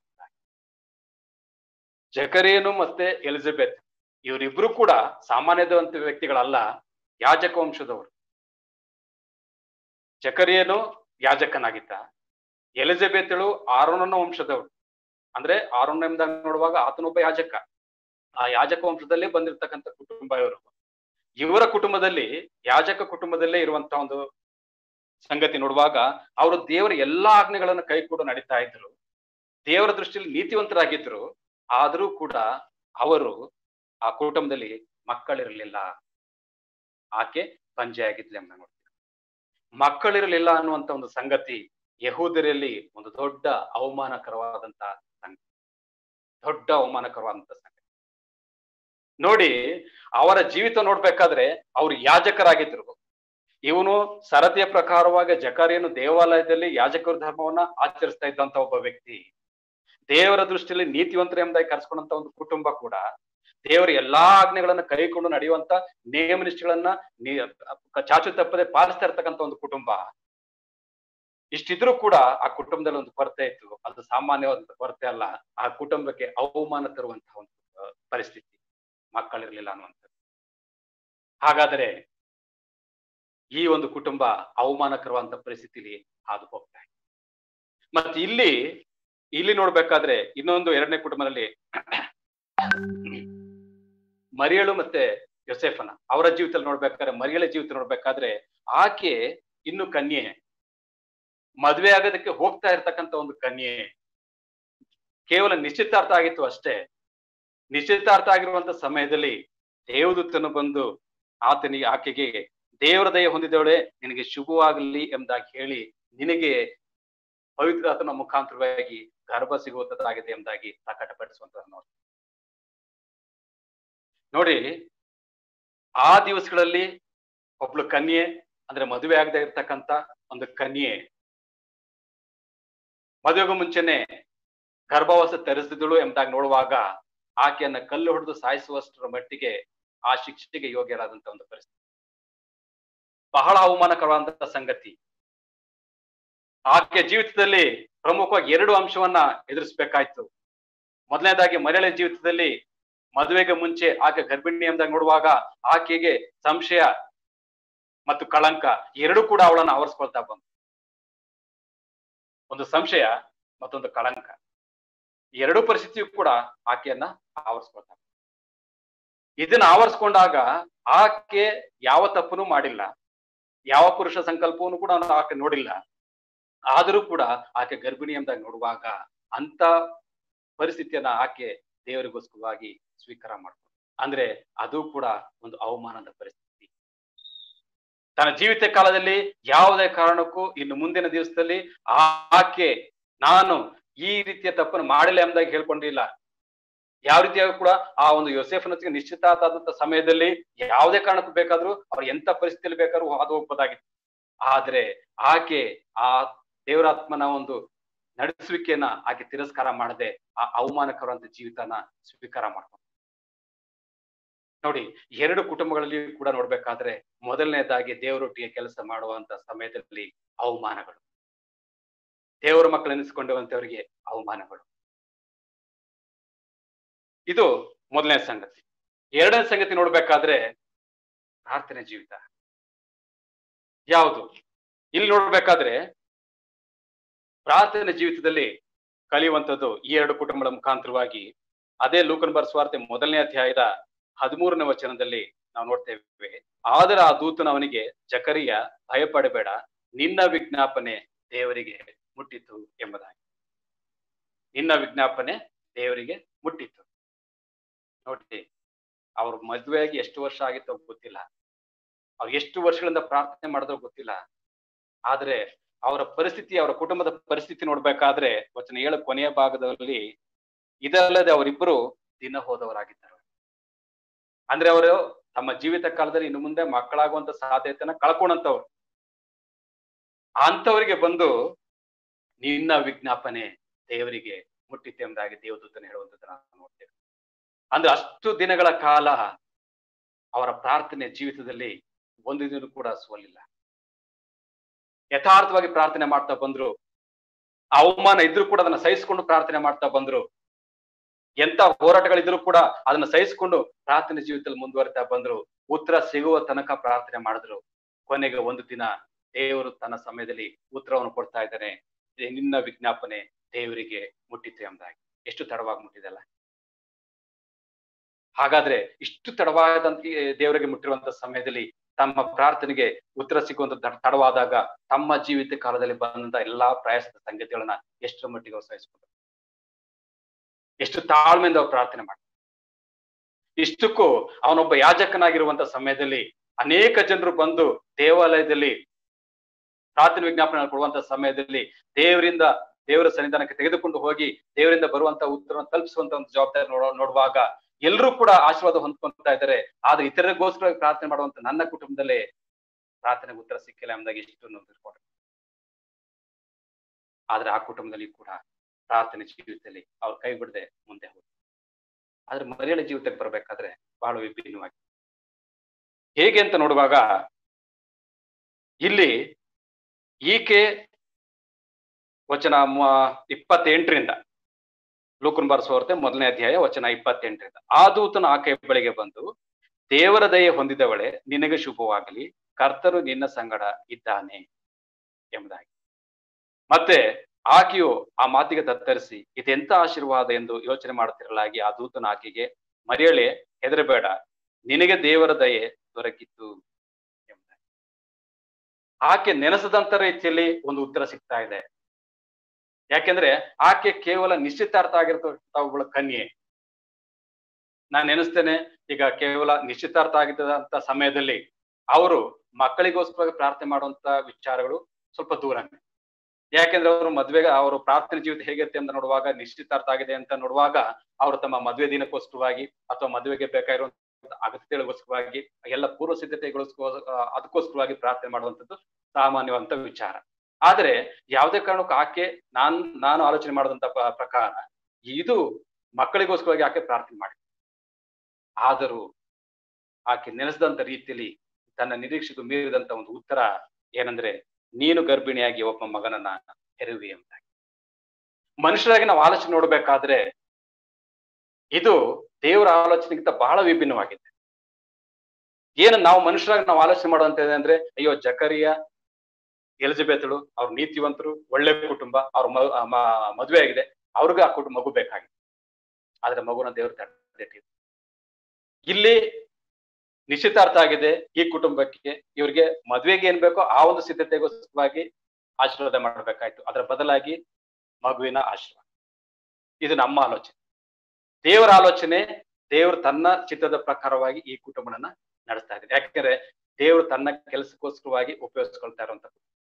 ಜಕರೇನು ಮತ್ತೆ ಎಲಿಜಬೆತ್ ಇವರಿಬ್ರು ಕೂಡ ಸಾಮಾನ್ಯದಂತ ವ್ಯಕ್ತಿಗಳಲ್ಲ ಯಾಜಕ ವಂಶದವರು ಜಕರಿಯನು ಯಾಜಕನಾಗಿದ್ದ ಎಲಿಜಬೆತಳು ಆರೋನನ ವಂಶದವಳು ಅಂದ್ರೆ ಆರೋನ ಎಂದಾಗ ನೋಡುವಾಗ ಆತನೊಬ್ಬ ಯಾಜಕ ಆ ಯಾಜಕ ವಂಶದಲ್ಲೇ ಬಂದಿರತಕ್ಕಂಥ ಕುಟುಂಬ ಇವರು ಇವರ ಕುಟುಂಬದಲ್ಲಿ ಯಾಜಕ ಕುಟುಂಬದಲ್ಲೇ ಇರುವಂತ ಒಂದು ಸಂಗತಿ ನೋಡುವಾಗ ಅವರು ದೇವರ ಎಲ್ಲಾ ಆಜ್ಞೆಗಳನ್ನು ಕೈಕೊಂಡು ನಡೀತಾ ಇದ್ರು ದೇವರ ದೃಷ್ಟಿಯಲ್ಲಿ ನೀತಿವಂತರಾಗಿದ್ರು ಆದರೂ ಕೂಡ ಅವರು ಆ ಕುಟುಂಬದಲ್ಲಿ ಮಕ್ಕಳಿರಲಿಲ್ಲ ಆಕೆ ಪಂಜೆ ಆಗಿದ್ಲಿ ಅಂತ ನೋಡ್ತೀವಿ ಮಕ್ಕಳಿರಲಿಲ್ಲ ಅನ್ನುವಂತ ಒಂದು ಸಂಗತಿ ಯಹೂದರಲ್ಲಿ ಒಂದು ದೊಡ್ಡ ಅವಮಾನಕರವಾದಂತ ಸಂಗತಿ ದೊಡ್ಡ ಅವಮಾನಕರವಾದಂತ ಸಂಗತಿ ನೋಡಿ ಅವರ ಜೀವಿತ ನೋಡ್ಬೇಕಾದ್ರೆ ಅವ್ರು ಯಾಜಕರಾಗಿದ್ರು ಇವನು ಸರತಿಯ ಪ್ರಕಾರವಾಗಿ ಜಕಾರಿಯನ್ನು ದೇವಾಲಯದಲ್ಲಿ ಯಾಜಕರ ಧರ್ಮವನ್ನ ಆಚರಿಸ್ತಾ ಇದ್ದಂತ ಒಬ್ಬ ವ್ಯಕ್ತಿ ದೇವರ ದೃಷ್ಟಿಯಲ್ಲಿ ನೀತಿವಂತರ ಎಂಬುದಾಗಿ ಕರೆಸ್ಕೊಂಡಂತ ಒಂದು ಕುಟುಂಬ ಕೂಡ ದೇವರ ಎಲ್ಲಾ ಆಜ್ಞೆಗಳನ್ನ ಕೈಕೊಂಡು ನಡೆಯುವಂತ ನೇಮ ನಿಷ್ಠೆಗಳನ್ನ ಚಾಚು ತಪ್ಪದೆ ಪಾಲಿಸ್ತಾ ಇರ್ತಕ್ಕಂಥ ಒಂದು ಕುಟುಂಬ ಇಷ್ಟಿದ್ರೂ ಕೂಡ ಆ ಕುಟುಂಬದಲ್ಲಿ ಒಂದು ಕೊರತೆ ಇತ್ತು ಅದು ಸಾಮಾನ್ಯವಾದ ಕೊರತೆ ಅಲ್ಲ ಆ ಕುಟುಂಬಕ್ಕೆ ಅವಮಾನ ತರುವಂತಹ ಒಂದು ಪರಿಸ್ಥಿತಿ ಮಕ್ಕಳಿರ್ಲಿಲ್ಲ ಅನ್ನುವಂಥದ್ದು ಹಾಗಾದರೆ ಈ ಒಂದು ಕುಟುಂಬ ಅವಮಾನಕರವಾದಂತ ಪರಿಸ್ಥಿತಿಲಿ ಹಾದು ಹೋಗ್ತಾ ಇದೆ ಮತ್ತೆ ಇಲ್ಲಿ ಇಲ್ಲಿ ನೋಡ್ಬೇಕಾದ್ರೆ ಇನ್ನೊಂದು ಎರಡನೇ ಕುಟುಂಬದಲ್ಲಿ ಮರಿಯಳು ಮತ್ತೆ ಯೋಸೆಫನ ಅವರ ಜೀವಿತದಲ್ಲಿ ನೋಡ್ಬೇಕಾದ್ರೆ ಮರಿಯಳ ಜೀವಿತ ನೋಡ್ಬೇಕಾದ್ರೆ ಆಕೆ ಇನ್ನು ಕನ್ಯೆ ಮದ್ವೆ ಆಗೋದಕ್ಕೆ ಹೋಗ್ತಾ ಇರ್ತಕ್ಕಂಥ ಒಂದು ಕನ್ಯೆ ಕೇವಲ ನಿಶ್ಚಿತಾರ್ಥ ಆಗಿತ್ತು ಅಷ್ಟೇ ನಿಶ್ಚಿತಾರ್ಥ ಆಗಿರುವಂತ ಸಮಯದಲ್ಲಿ ದೇವದೂತನು ಬಂದು ಆತನಿಗೆ ಆಕೆಗೆ ದೇವರ ದಯ ಹೊಂದಿದವಳೆ ನಿನಗೆ ಶುಭವಾಗಲಿ ಎಂಬುದಾಗಿ ಹೇಳಿ ನಿನಗೆ ಪವಿತ್ರಾತನ ಮುಖಾಂತರವಾಗಿ ಗರ್ಭ ಸಿಗುವಂತದ್ದಾಗಿದೆ ಎಂಬುದಾಗಿ ಪ್ರಕಟಪಡಿಸುವಂತ ನೋಡಿ ನೋಡಿ ಆ ದಿವಸಗಳಲ್ಲಿ ಒಬ್ಳು ಕನ್ಯೆ ಅಂದ್ರೆ ಮದುವೆ ಆಗದೆ ಇರ್ತಕ್ಕಂಥ ಒಂದು ಕನ್ಯೆ ಮದುವೆಗೂ ಮುಂಚೆನೆ ಗರ್ಭವಾಸ ತರಿಸಿದಳು ಎಂಬುದಾಗಿ ನೋಡುವಾಗ ಆಕೆಯನ್ನ ಕಲ್ಲು ಹೊಡೆದು ಸಾಯಿಸುವಷ್ಟರ ಮಟ್ಟಿಗೆ ಆ ಶಿಕ್ಷೆಗೆ ಯೋಗ್ಯರಾದಂತ ಒಂದು ಪರಿಸ್ಥಿತಿ ಬಹಳ ಅವಮಾನಕರವಾದಂತಹ ಸಂಗತಿ ಆಕೆ ಜೀವಿತದಲ್ಲಿ ಪ್ರಮುಖವಾಗಿ ಎರಡು ಅಂಶವನ್ನ ಎದುರಿಸ್ಬೇಕಾಯ್ತು ಮೊದಲನೇದಾಗಿ ಮಹಿಳೆ ಜೀವಿತದಲ್ಲಿ ಮದುವೆಗೆ ಮುಂಚೆ ಆಕೆ ಗರ್ಭಿಣಿ ಎಂದಾಗ ನೋಡುವಾಗ ಆಕೆಗೆ ಸಂಶಯ ಮತ್ತು ಕಳಂಕ ಎರಡು ಕೂಡ ಅವಳನ್ನ ಆವರಿಸ್ಕೊಳ್ತಾ ಬಂತು ಒಂದು ಸಂಶಯ ಮತ್ತೊಂದು ಕಳಂಕ ಎರಡು ಪರಿಸ್ಥಿತಿಯು ಕೂಡ ಆಕೆಯನ್ನ ಆವರಿಸ್ಕೊಳ್ತಾ ಇದನ್ನ ಆವರಿಸ್ಕೊಂಡಾಗ ಆಕೆ ಯಾವ ತಪ್ಪನು ಮಾಡಿಲ್ಲ ಯಾವ ಪುರುಷ ಸಂಕಲ್ಪವನ್ನು ಕೂಡ ಆಕೆ ನೋಡಿಲ್ಲ ಆದರೂ ಕೂಡ ಆಕೆ ಗರ್ಭಿಣಿ ಎಂದಾಗ ನೋಡುವಾಗ ಅಂತ ಪರಿಸ್ಥಿತಿಯನ್ನ ಆಕೆ ದೇವರಿಗೋಸ್ಕರವಾಗಿ ಸ್ವೀಕಾರ ಮಾಡ್ಕೊಂಡು ಅಂದ್ರೆ ಅದು ಕೂಡ ಒಂದು ಅವಮಾನದ ಪರಿಸ್ಥಿತಿ ತನ್ನ ಜೀವಿತ ಕಾಲದಲ್ಲಿ ಯಾವುದೇ ಕಾರಣಕ್ಕೂ ಇನ್ನು ಮುಂದಿನ ದಿವಸದಲ್ಲಿ ಆಕೆ ನಾನು ಈ ರೀತಿಯ ತಪ್ಪನ್ನು ಮಾಡಿಲ್ಲ ಎಂಬುದಾಗಿ ಹೇಳ್ಕೊಂಡಿಲ್ಲ ಯಾವ ರೀತಿಯಾಗಿ ಕೂಡ ಆ ಒಂದು ಯೋಸೆಫ್ನೊತ್ತಿಗೆ ನಿಶ್ಚಿತಾರ್ಥ ಆದಂತ ಸಮಯದಲ್ಲಿ ಯಾವುದೇ ಕಾರಣಕ್ಕೂ ಬೇಕಾದ್ರೂ ಅವ್ರು ಎಂತ ಪರಿಸ್ಥಿತಿಯಲ್ಲಿ ಬೇಕಾದ್ರೂ ಹಾದು ಹೋಗ್ಬೋದಾಗಿತ್ತು ಆದ್ರೆ ಆಕೆ ಆ ದೇವರಾತ್ಮನ ಒಂದು ನಡೆಸುವಿಕೆಯನ್ನ ಆಕೆ ತಿರಸ್ಕಾರ ಮಾಡದೆ ಆ ಅವಮಾನಕರವಂತ ಜೀವಿತನ ಸ್ವೀಕಾರ ಮಾಡ್ಕೊಂಡು ನೋಡಿ ಎರಡು ಕುಟುಂಬಗಳಲ್ಲಿ ಕೂಡ ನೋಡ್ಬೇಕಾದ್ರೆ ಮೊದಲನೇದಾಗಿ ದೇವರೊಟ್ಟಿಗೆ ಕೆಲಸ ಮಾಡುವಂತ ಸಮಯದಲ್ಲಿ ಅವಮಾನಗಳು ದೇವರ ಮಕ್ಕಳು ಎನಿಸಿಕೊಂಡವಂತವರಿಗೆ ಅವಮಾನಗಳು ಇದು ಮೊದಲನೇ ಸಂಗತಿ ಎರಡನೇ ಸಂಗತಿ ನೋಡ್ಬೇಕಾದ್ರೆ ಪ್ರಾರ್ಥನೆ ಜೀವಿತ ಯಾವುದು ಇಲ್ಲಿ ನೋಡ್ಬೇಕಾದ್ರೆ ಪ್ರಾರ್ಥನೆ ಜೀವಿತದಲ್ಲಿ ಕಲಿಯುವಂಥದ್ದು ಈ ಎರಡು ಕುಟುಂಬಗಳ ಮುಖಾಂತರವಾಗಿ ಅದೇ ಲೂಕನ್ ಬರ್ಸ್ವಾರ್ತೆ ಮೊದಲನೇ ಅಧ್ಯಾಯದ ಹದಿಮೂರನೇ ವಚನದಲ್ಲಿ ನಾವು ನೋಡ್ತೇವೆ ಆದ್ರೆ ಆ ದೂತನ ಅವನಿಗೆ ಜಕರಿಯ ಭಯಪಡಬೇಡ ನಿನ್ನ ವಿಜ್ಞಾಪನೆ ದೇವರಿಗೆ ಮುಟ್ಟಿತು ಎಂಬುದಾಗಿ ನಿನ್ನ ವಿಜ್ಞಾಪನೆ ದೇವರಿಗೆ ಮುಟ್ಟಿತ್ತು ನೋಡಿ ಅವ್ರ ಮದುವೆಯಾಗಿ ಎಷ್ಟು ವರ್ಷ ಆಗಿತ್ತೋ ಗೊತ್ತಿಲ್ಲ ಅವ್ರು ಎಷ್ಟು ವರ್ಷಗಳಿಂದ ಪ್ರಾರ್ಥನೆ ಮಾಡಿದ್ರೋ ಗೊತ್ತಿಲ್ಲ ಆದ್ರೆ ಅವರ ಪರಿಸ್ಥಿತಿ ಅವರ ಕುಟುಂಬದ ಪರಿಸ್ಥಿತಿ ನೋಡ್ಬೇಕಾದ್ರೆ ವಚನ ಏಳು ಕೊನೆಯ ಭಾಗದಲ್ಲಿ ಇದಲ್ಲದೆ ಅವರಿಬ್ಬರು ದಿನ ಹೋದವರಾಗಿದ್ದರು ಅಂದ್ರೆ ಅವರು ತಮ್ಮ ಜೀವಿತ ಕಾಲದಲ್ಲಿ ಇನ್ನು ಮುಂದೆ ಮಕ್ಕಳಾಗುವಂತ ಸಾಧ್ಯತೆಯನ್ನ ಕಳ್ಕೊಂಡಂತವ್ರು ಅಂತವರಿಗೆ ಬಂದು ನಿನ್ನ ವಿಜ್ಞಾಪನೆ ದೇವರಿಗೆ ಮುಟ್ಟಿತ್ತೆ ಎಂಬುದಾಗಿ ದೇವದೂತನ ಹೇಳುವಂಥದ್ದು ನಾವು ನೋಡ್ತೇವೆ ಅಂದ್ರೆ ಅಷ್ಟು ದಿನಗಳ ಕಾಲ ಅವರ ಪ್ರಾರ್ಥನೆ ಜೀವಿತದಲ್ಲಿ ಒಂದು ದಿನ ಕೂಡ ಸೋಲಿಲ್ಲ ಯಥಾರ್ಥವಾಗಿ ಪ್ರಾರ್ಥನೆ ಮಾಡ್ತಾ ಬಂದ್ರು ಅವಮಾನ ಇದ್ರೂ ಕೂಡ ಅದನ್ನ ಸಹಿಸಿಕೊಂಡು ಪ್ರಾರ್ಥನೆ ಮಾಡ್ತಾ ಬಂದ್ರು ಎಂತ ಹೋರಾಟಗಳಿದ್ರು ಕೂಡ ಅದನ್ನ ಸಹಿಸಿಕೊಂಡು ಪ್ರಾರ್ಥನೆ ಜೀವಿತದಲ್ಲಿ ಮುಂದುವರಿತಾ ಬಂದ್ರು ಉತ್ತರ ಸಿಗುವ ತನಕ ಪ್ರಾರ್ಥನೆ ಮಾಡಿದ್ರು ಕೊನೆಗೆ ಒಂದು ದಿನ ದೇವರು ತನ್ನ ಸಮಯದಲ್ಲಿ ಉತ್ತರವನ್ನು ಕೊಡ್ತಾ ಇದ್ದಾನೆ ಏ, ನಿನ್ನ ವಿಜ್ಞಾಪನೆ ದೇವರಿಗೆ ಮುಟ್ಟಿತು ಎಂಬುದಾಗಿ ಎಷ್ಟು ತಡವಾಗಿ ಮುಟ್ಟಿದಲ್ಲ ಹಾಗಾದ್ರೆ ಇಷ್ಟು ತಡವಾದಂತ ದೇವರಿಗೆ ಮುಟ್ಟಿರುವಂತ ಸಮಯದಲ್ಲಿ ತಮ್ಮ ಪ್ರಾರ್ಥನೆಗೆ ಉತ್ತರ ಸಿಗುವಂತ ತಡ- ತಡವಾದಾಗ ತಮ್ಮ ಜೀವಿತ ಕಾಲದಲ್ಲಿ ಬಂದಂತ ಎಲ್ಲಾ ಪ್ರಯಾಸದ ಸಂಗತಿಗಳನ್ನ ಎಷ್ಟರ ಮಟ್ಟಿಗೆ ಅವ್ರು ಸಹಿಸ್ಕೊಂಡ್ರು ಎಷ್ಟು ತಾಳ್ಮೆಯಿಂದ ಅವ್ರು ಪ್ರಾರ್ಥನೆ ಮಾಡ್ತಾರೆ ಇಷ್ಟಕ್ಕೂ ಅವನೊಬ್ಬ ಯಾಜಕನಾಗಿರುವಂತ ಸಮಯದಲ್ಲಿ ಅನೇಕ ಜನರು ಬಂದು ದೇವಾಲಯದಲ್ಲಿ ಪ್ರಾರ್ಥನೆ ವಿಜ್ಞಾಪನೆ ಕೊಡುವಂತ ಸಮಯದಲ್ಲಿ ದೇವರಿಂದ ದೇವರ ಸನ್ನಿಧಾನಕ್ಕೆ ತೆಗೆದುಕೊಂಡು ಹೋಗಿ ದೇವರಿಂದ ಬರುವಂತ ಉತ್ತರವನ್ನು ತಲುಪಿಸುವಂತ ಒಂದು ಜವಾಬ್ದಾರಿ ನೋಡ ನೋಡುವಾಗ ಎಲ್ಲರೂ ಕೂಡ ಆಶೀರ್ವಾದ ಹೊಂದ್ಕೊಂತಾ ಇದ್ದಾರೆ ಆದ್ರೆ ಇತರರಿಗೋಸ್ಕರ ಪ್ರಾರ್ಥನೆ ಮಾಡುವಂತ ನನ್ನ ಕುಟುಂಬದಲ್ಲೇ ಪ್ರಾರ್ಥನೆಗೆ ಉತ್ತರ ಸಿಕ್ಕಿಲ್ಲ ಎಂಬುದಾಗಿ ಇಷ್ಟು ತಿಳ್ಕೊಂಡ್ರು ಆದ್ರೆ ಆ ಕುಟುಂಬದಲ್ಲಿ ಕೂಡ ಪ್ರಾರ್ಥನೆ ಜೀವಿತದಲ್ಲಿ ಅವ್ರು ಕೈ ಬಿಡದೆ ಮುಂದೆ ಹೋದ್ರು ಆದ್ರೆ ಮರಿಯಳ ಜೀವಿತಕ್ಕೆ ಬರ್ಬೇಕಾದ್ರೆ ಬಹಳ ವಿಭಿನ್ನವಾಗಿ ಹೇಗೆ ಅಂತ ನೋಡುವಾಗ ಇಲ್ಲಿ ಈಕೆ ವಚನ ಮ- ಇಪ್ಪತ್ತೆಂಟರಿಂದ ಲೂಕನ್ ಬಾರಿಸುವರ್ತೆ ಮೊದಲನೇ ಅಧ್ಯಾಯ ವಚನ ಇಪ್ಪತ್ತೆಂಟರಿಂದ ಆ ದೂತನು ಆಕೆಯ ಬಳಿಗೆ ಬಂದು ದೇವರ ದಯೆ ಹೊಂದಿದವಳೆ ನಿನಗೆ ಶುಭವಾಗಲಿ ಕರ್ತರು ನಿನ್ನ ಸಂಗಡ ಇದ್ದಾನೆ ಎಂಬುದಾಗಿ ಮತ್ತೆ ಆಕೆಯು ಆ ಮಾತಿಗೆ ತತ್ತರಿಸಿ ಇದೆಂತ ಆಶೀರ್ವಾದ ಎಂದು ಯೋಚನೆ ಮಾಡುತ್ತಿರಲಾಗಿ ಆ ದೂತನ ಆಕೆಗೆ ಮರಿಯಳೆ ಹೆದರಬೇಡ ನಿನಗೆ ದೇವರ ದಯೆ ದೊರಕಿತ್ತು ಎಂಬುದಾಗಿ ಆಕೆ ನೆನೆಸದಂತ ರೀತಿಯಲ್ಲಿ ಒಂದು ಉತ್ತರ ಸಿಗ್ತಾ ಇದೆ ಯಾಕೆಂದ್ರೆ ಆಕೆ ಕೇವಲ ನಿಶ್ಚಿತಾರ್ಥ ಆಗಿರ್ತಕ್ಕಂಥ ಒಬ್ಬಳ ಕನ್ಯೆ ನಾನು ನೆನೆಸ್ತೇನೆ ಈಗ ಕೇವಲ ನಿಶ್ಚಿತಾರ್ಥ ಆಗಿದ್ದಂತ ಸಮಯದಲ್ಲಿ ಅವರು ಮಕ್ಕಳಿಗೋಸ್ಕರ ಪ್ರಾರ್ಥನೆ ಮಾಡುವಂತ ವಿಚಾರಗಳು ಸ್ವಲ್ಪ ದೂರನೇ ಯಾಕೆಂದ್ರೆ ಅವರು ಮದ್ವೆಗೆ ಅವರು ಪ್ರಾರ್ಥನೆ ಜೀವಿತ ಹೇಗಿರುತ್ತೆ ಅಂತ ನೋಡುವಾಗ ನಿಶ್ಚಿತಾರ್ಥ ಆಗಿದೆ ಅಂತ ನೋಡುವಾಗ ಅವರು ತಮ್ಮ ಮದುವೆ ದಿನಕ್ಕೋಸ್ಕರವಾಗಿ ಅಥವಾ ಮದುವೆಗೆ ಬೇಕಾಗಿರುವಂತ ಅಗತ್ಯಗಳಿಗೋಸ್ಕರವಾಗಿ ಎಲ್ಲ ಪೂರ್ವ ಸಿದ್ಧತೆಗೋಸ್ಕರ ಅದಕ್ಕೋಸ್ಕರವಾಗಿ ಪ್ರಾರ್ಥನೆ ಮಾಡುವಂಥದ್ದು ಸಾಮಾನ್ಯವಂತ ವಿಚಾರ ಆದ್ರೆ ಯಾವುದೇ ಕಾರಣಕ್ಕೂ ಆಕೆ ನಾನ್ ನಾನು ಆಲೋಚನೆ ಮಾಡಿದಂತ ಪ- ಪ್ರಕಾರ ಇದು ಮಕ್ಕಳಿಗೋಸ್ಕರವಾಗಿ ಆಕೆ ಪ್ರಾರ್ಥನೆ ಮಾಡಿ ಆದರೂ ಆಕೆ ನೆನೆಸಿದಂತ ರೀತಿಯಲ್ಲಿ ತನ್ನ ನಿರೀಕ್ಷೆಗೂ ಮೀರಿದಂತ ಒಂದು ಉತ್ತರ ಏನಂದ್ರೆ ನೀನು ಗರ್ಭಿಣಿಯಾಗಿ ಒಬ್ಬ ಮಗನನ್ನ ಹೆರುವಿ ಅಂತ ಮನುಷ್ಯರಾಗಿ ನಾವು ಆಲೋಚನೆ ನೋಡ್ಬೇಕಾದ್ರೆ ಇದು ದೇವರ ಆಲೋಚನೆಗಿಂತ ಬಹಳ ವಿಭಿನ್ನವಾಗಿದೆ ಏನು ನಾವು ಮನುಷ್ಯರಾಗಿ ನಾವು ಆಲೋಚನೆ ಮಾಡುವಂತದ್ದು ಅಂದ್ರೆ ಅಯ್ಯೋ ಜಕರಿಯ ಎಲಿಜಬೆತ್ಳು ಅವ್ರ ನೀತಿವಂತರು ಒಳ್ಳೆ ಕುಟುಂಬ ಅವ್ರ ಮ- ಆ ಮ- ಮದುವೆ ಆಗಿದೆ ಅವ್ರಿಗೆ ಆ ಕುಟುಂಬ ಮಗು ಬೇಕಾಗಿದೆ ಆದ್ರೆ ಮಗುನ ದೇವ್ರ ತಡೆದಿಟ್ಟಿದ್ರು ಇಲ್ಲಿ ನಿಶ್ಚಿತಾರ್ಥ ಆಗಿದೆ ಈ ಕುಟುಂಬಕ್ಕೆ ಇವ್ರಿಗೆ ಮದ್ವೆಗೆ ಏನ್ ಬೇಕೋ ಆ ಒಂದು ಸಿದ್ಧತೆಗೋಸ್ಕರವಾಗಿ ಆಶೀರ್ವಾದ ಮಾಡ್ಬೇಕಾಯ್ತು ಅದರ ಬದಲಾಗಿ ಮಗುವಿನ ಆಶೀರ್ವಾದ ಇದು ನಮ್ಮ ಆಲೋಚನೆ ದೇವರ ಆಲೋಚನೆ ದೇವರು ತನ್ನ ಚಿತ್ತದ ಪ್ರಕಾರವಾಗಿ ಈ ಕುಟುಂಬನ ನಡೆಸ್ತಾ ಇದ್ದಾರೆ ಯಾಕೆಂದ್ರೆ ದೇವರು ತನ್ನ ಕೆಲಸಕ್ಕೋಸ್ಕರವಾಗಿ ಉಪಯೋಗಿಸ್ಕೊಳ್ತಾ ಇರುವಂತ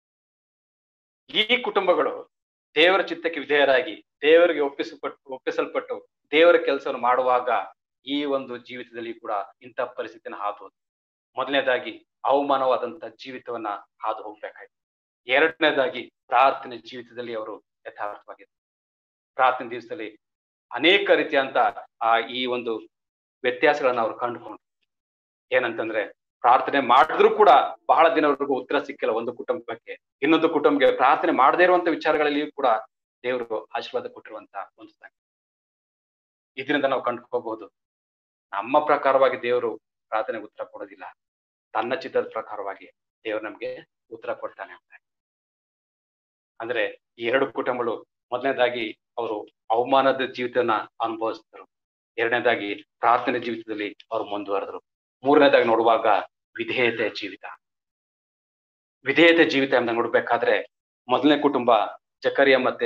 ಈ ಕುಟುಂಬಗಳು ದೇವರ ಚಿತ್ತಕ್ಕೆ ವಿಧೇಯರಾಗಿ ದೇವರಿಗೆ ಒಪ್ಪಿಸಲ್ಪಟ್ಟು ಒಪ್ಪಿಸಲ್ಪಟ್ಟು ದೇವರ ಕೆಲಸವನ್ನು ಮಾಡುವಾಗ ಈ ಒಂದು ಜೀವಿತದಲ್ಲಿ ಕೂಡ ಇಂಥ ಪರಿಸ್ಥಿತಿನ ಹಾದು ಹೋದ್ರು. ಮೊದಲನೇದಾಗಿ ಅವಮಾನವಾದಂತ ಜೀವಿತವನ್ನ ಹಾದು ಹೋಗ್ಬೇಕಾಯ್ತು ಎರಡನೇದಾಗಿ ಪ್ರಾರ್ಥನೆ ಜೀವಿತದಲ್ಲಿ ಅವರು ಯಥಾರ್ಥವಾಗಿದ್ರು ಪ್ರಾರ್ಥನೆ ದಿವಸದಲ್ಲಿ ಅನೇಕ ರೀತಿಯಂತ ಆ ಈ ಒಂದು ವ್ಯತ್ಯಾಸಗಳನ್ನ ಅವರು ಕಂಡುಕೊಂಡ್ರು ಏನಂತಂದ್ರೆ ಪ್ರಾರ್ಥನೆ ಮಾಡಿದ್ರು ಕೂಡ ಬಹಳ ದಿನವರೆಗೂ ಉತ್ತರ ಸಿಕ್ಕಿಲ್ಲ ಒಂದು ಕುಟುಂಬಕ್ಕೆ ಇನ್ನೊಂದು ಕುಟುಂಬಕ್ಕೆ ಪ್ರಾರ್ಥನೆ ಮಾಡದೇ ಇರುವಂತ ವಿಚಾರಗಳಲ್ಲಿಯೂ ಕೂಡ ದೇವರು ಆಶೀರ್ವಾದ ಕೊಟ್ಟಿರುವಂತ ಒಂದು ಸಂಗತಿ ಇದರಿಂದ ನಾವು ಕಂಡುಕೋಬಹುದು ನಮ್ಮ ಪ್ರಕಾರವಾಗಿ ದೇವರು ಪ್ರಾರ್ಥನೆಗೆ ಉತ್ತರ ಕೊಡೋದಿಲ್ಲ ತನ್ನ ಚಿತ್ತದ ಪ್ರಕಾರವಾಗಿ ದೇವರು ನಮ್ಗೆ ಉತ್ತರ ಕೊಡ್ತಾನೆ ಅಂತ ಅಂದ್ರೆ ಈ ಎರಡು ಕುಟುಂಬಗಳು ಮೊದಲನೇದಾಗಿ ಅವರು ಅವಮಾನದ ಜೀವಿತನ ಅನುಭವಿಸಿದ್ರು ಎರಡನೇದಾಗಿ ಪ್ರಾರ್ಥನೆ ಜೀವಿತದಲ್ಲಿ ಅವರು ಮುಂದುವರೆದ್ರು ಮೂರನೇದಾಗಿ ನೋಡುವಾಗ ವಿಧೇಯತೆ ಜೀವಿತ ವಿಧೇಯತೆ ಜೀವಿತ ಅಂತ ನೋಡ್ಬೇಕಾದ್ರೆ ಮೊದಲನೇ ಕುಟುಂಬ ಜಕರಿಯ ಮತ್ತೆ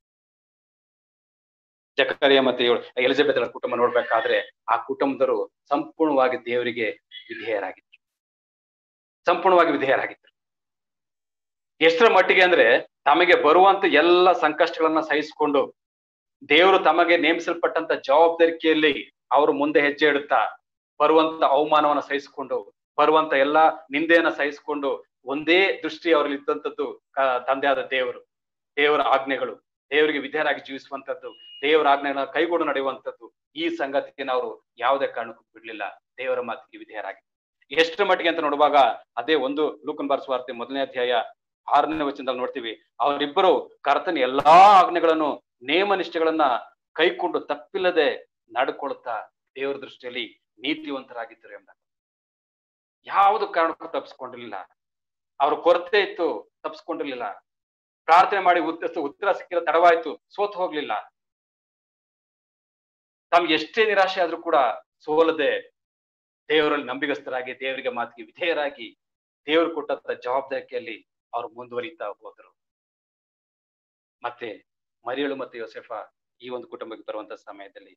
ಜಕರಿಯ ಮತ್ತೆ ಇವಳು ಎಲಿಜಬೆತ್ ಕುಟುಂಬ ನೋಡ್ಬೇಕಾದ್ರೆ ಆ ಕುಟುಂಬದವರು ಸಂಪೂರ್ಣವಾಗಿ ದೇವರಿಗೆ ವಿಧೇಯರಾಗಿದ್ರು ಸಂಪೂರ್ಣವಾಗಿ ವಿಧೇಯರಾಗಿದ್ರು ಎಷ್ಟರ ಮಟ್ಟಿಗೆ ಅಂದ್ರೆ ತಮಗೆ ಬರುವಂತ ಎಲ್ಲ ಸಂಕಷ್ಟಗಳನ್ನ ಸಹಿಸಿಕೊಂಡು ದೇವರು ತಮಗೆ ನೇಮಿಸಲ್ಪಟ್ಟಂತ ಜವಾಬ್ದಾರಿಕೆಯಲ್ಲಿ ಅವರು ಮುಂದೆ ಹೆಜ್ಜೆ ಇಡುತ್ತಾ ಬರುವಂತ ಅವಮಾನವನ್ನ ಸಹಿಸಿಕೊಂಡು ಬರುವಂತ ಎಲ್ಲಾ ನಿಂದೆಯನ್ನ ಸಹಿಸಿಕೊಂಡು ಒಂದೇ ದೃಷ್ಟಿ ಅವರಲ್ಲಿ ಇದ್ದಂಥದ್ದು ಕ- ತಂದೆಯಾದ ದೇವರು ದೇವರ ಆಜ್ಞೆಗಳು ದೇವರಿಗೆ ವಿಧೇಯರಾಗಿ ಜೀವಿಸುವಂತದ್ದು ದೇವರ ಆಜ್ಞೆಗಳನ್ನ ಕೈಗೊಂಡು ನಡೆಯುವಂತದ್ದು ಈ ಸಂಗತಿಯನ್ನು ಅವರು ಯಾವುದೇ ಕಾರಣಕ್ಕೂ ಬಿಡ್ಲಿಲ್ಲ ದೇವರ ಮಾತಿಗೆ ವಿಧೇಯರಾಗಿ ಎಷ್ಟು ಮಟ್ಟಿಗೆ ಅಂತ ನೋಡುವಾಗ ಅದೇ ಒಂದು ಲೂಕನ್ ಬಾರಿಸುವಾರ್ತೆ ಮೊದಲನೇ ಅಧ್ಯಾಯ ಆರನೇ ವಚನದಲ್ಲಿ ನೋಡ್ತೀವಿ ಅವರಿಬ್ಬರು ಕರ್ತನ ಎಲ್ಲಾ ಆಜ್ಞೆಗಳನ್ನು ನೇಮ ನಿಷ್ಠೆಗಳನ್ನ ಕೈಕೊಂಡು ತಪ್ಪಿಲ್ಲದೆ ನಡ್ಕೊಳ್ತಾ ದೇವರ ದೃಷ್ಟಿಯಲ್ಲಿ ನೀತಿವಂತರಾಗಿದ್ದರು ಎಂಬ ಯಾವುದು ಕಾರಣಕ್ಕೂ ತಪ್ಪಿಸ್ಕೊಂಡಿರ್ಲಿಲ್ಲ ಅವ್ರ ಕೊರತೆ ಇತ್ತು ತಪ್ಪಿಸ್ಕೊಂಡಿರ್ಲಿಲ್ಲ ಪ್ರಾರ್ಥನೆ ಮಾಡಿ ಉತ್ತರ ಉತ್ತರ ಸಿಕ್ಕಿಲ್ಲ ತಡವಾಯ್ತು ಸೋತ್ ಹೋಗ್ಲಿಲ್ಲ ತಮ್ಗೆ ಎಷ್ಟೇ ನಿರಾಶೆ ಆದ್ರೂ ಕೂಡ ಸೋಲದೆ ದೇವರಲ್ಲಿ ನಂಬಿಗಸ್ತರಾಗಿ ದೇವರಿಗೆ ಮಾತಿಗೆ ವಿಧೇಯರಾಗಿ ದೇವರು ಕೊಟ್ಟಂತ ಜವಾಬ್ದಾರಿಕೆಯಲ್ಲಿ ಅವ್ರು ಮುಂದುವರಿತಾ ಹೋದರು ಮತ್ತೆ ಮರಿಯಳು ಮತ್ತೆ ಯೋಸೆಫ ಈ ಒಂದು ಕುಟುಂಬಕ್ಕೆ ಬರುವಂತ ಸಮಯದಲ್ಲಿ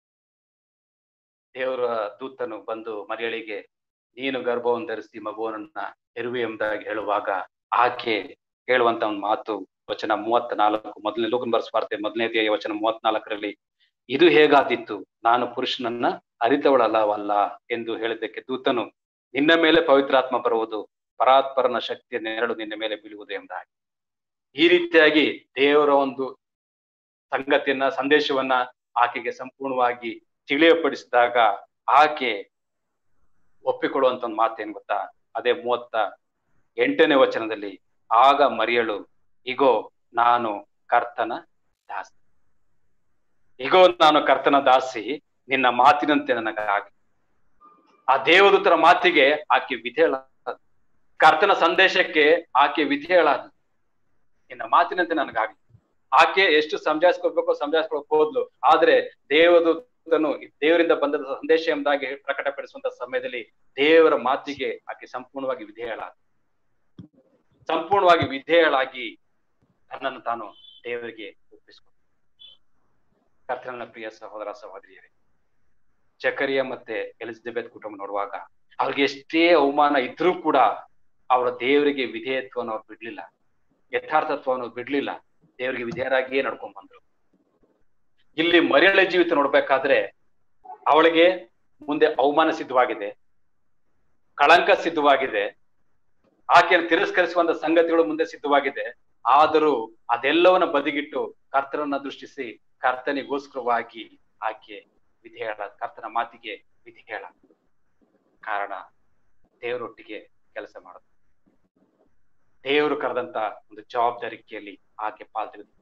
ದೇವರ ದೂತನು ಬಂದು ಮರಿಯಳಿಗೆ ನೀನು ಗರ್ಭವನ್ನು ಧರಿಸಿ ಮಗುವನ್ನ ಹೆರುವೆ ಎಂಬುದಾಗಿ ಹೇಳುವಾಗ ಆಕೆ ಹೇಳುವಂತ ಒಂದು ಮಾತು ವಚನ ಮೂವತ್ತ ನಾಲ್ಕು ಮೊದಲನೇ ಲೋಕನ್ ಬರ್ಸ್ವಾರ್ತೆ ಮೊದಲನೇ ಅಧ್ಯಾಯ ವಚನ ಮೂವತ್ನಾಲ್ಕರಲ್ಲಿ ಇದು ಹೇಗಾದಿತ್ತು ನಾನು ಪುರುಷನನ್ನ ಅರಿತವಳಲ್ಲವಲ್ಲ ಎಂದು ಹೇಳಿದ್ದಕ್ಕೆ ದೂತನು ನಿನ್ನ ಮೇಲೆ ಪವಿತ್ರಾತ್ಮ ಬರುವುದು ಪರಾತ್ಪರನ ಶಕ್ತಿಯ ನೆರಳು ನಿನ್ನ ಮೇಲೆ ಬೀಳುವುದು ಎಂಬುದಾಗಿ ಈ ರೀತಿಯಾಗಿ ದೇವರ ಒಂದು ಸಂಗತಿಯನ್ನ ಸಂದೇಶವನ್ನ ಆಕೆಗೆ ಸಂಪೂರ್ಣವಾಗಿ ತಿಳಿಯಪಡಿಸಿದಾಗ ಆಕೆ ಒಪ್ಪಿಕೊಳ್ಳುವಂತ ಒಂದು ಮಾತೇನು ಗೊತ್ತಾ ಅದೇ ಮೂವತ್ತ ಎಂಟನೇ ವಚನದಲ್ಲಿ ಆಗ ಮರಿಯಳು ಇಗೋ ನಾನು ಕರ್ತನ ದಾಸಿ ಇಗೋ ನಾನು ಕರ್ತನ ದಾಸಿ ನಿನ್ನ ಮಾತಿನಂತೆ ನನಗಾಗಿ ಆ ದೇವದೂತರ ಮಾತಿಗೆ ಆಕೆ ವಿಧೇಳ ಕರ್ತನ ಸಂದೇಶಕ್ಕೆ ಆಕೆ ವಿಧೇಯಳಾದ ನಿನ್ನ ಮಾತಿನಂತೆ ನನಗಾಗಿ ಆಕೆ ಎಷ್ಟು ಸಂಜಾಯಿಸ್ಕೊಳ್ಬೇಕೋ ಸಂಜಾಯಿಸ್ಕೊಳಕ್ ಹೋದ್ಲು ಆದ್ರೆ ದೇವದೂತನು ದೇವರಿಂದ ಬಂದ ಸಂದೇಶ ಎಂಬುದಾಗಿ ಪ್ರಕಟಪಡಿಸುವಂತ ಸಮಯದಲ್ಲಿ ದೇವರ ಮಾತಿಗೆ ಆಕೆ ಸಂಪೂರ್ಣವಾಗಿ ವಿಧೇಯಳಾದ ಸಂಪೂರ್ಣವಾಗಿ ವಿಧೇಯಳಾಗಿ ತನ್ನನ್ನು ತಾನು ದೇವರಿಗೆ ಒಪ್ಪಿಸಿಕೊಂಡ ಕರ್ತನ ಪ್ರಿಯ ಸಹೋದರ ಸಹೋದರಿಯರೇ ಚಕರಿಯ ಮತ್ತೆ ಎಲಿಜಬೆತ್ ಕುಟುಂಬ ನೋಡುವಾಗ ಅವ್ರಿಗೆ ಎಷ್ಟೇ ಅವಮಾನ ಇದ್ರೂ ಕೂಡ ಅವರ ದೇವರಿಗೆ ವಿಧೇಯತ್ವವನ್ನು ಅವ್ರು ಬಿಡ್ಲಿಲ್ಲ ಯಥಾರ್ಥತ್ವವನ್ನು ಬಿಡ್ಲಿಲ್ಲ ದೇವರಿಗೆ ವಿಧೇಯರಾಗಿಯೇ ನಡ್ಕೊಂಡ್ ಬಂದ್ರು ಇಲ್ಲಿ ಮರಿಯಳ ಜೀವಿತ ನೋಡ್ಬೇಕಾದ್ರೆ ಅವಳಿಗೆ ಮುಂದೆ ಅವಮಾನ ಸಿದ್ಧವಾಗಿದೆ ಕಳಂಕ ಸಿದ್ಧವಾಗಿದೆ ಆಕೆಯನ್ನು ತಿರಸ್ಕರಿಸುವಂತ ಸಂಗತಿಗಳು ಮುಂದೆ ಸಿದ್ಧವಾಗಿದೆ ಆದರೂ ಅದೆಲ್ಲವನ್ನ ಬದಿಗಿಟ್ಟು ಕರ್ತನನ್ನ ದೃಷ್ಟಿಸಿ ಕರ್ತನಿಗೋಸ್ಕರವಾಗಿ ಆಕೆ ವಿಧೇಯಳ ಕರ್ತನ ಮಾತಿಗೆ ವಿಧೇಯಳ ಕಾರಣ ದೇವರೊಟ್ಟಿಗೆ ಕೆಲಸ ಮಾಡೋದು ದೇವರು ಕರೆದಂತ ಒಂದು ಜವಾಬ್ದಾರಿಕೆಯಲ್ಲಿ ಆಕೆ ಪಾಲ್ ತೆಗೆದುಕೊಂಡು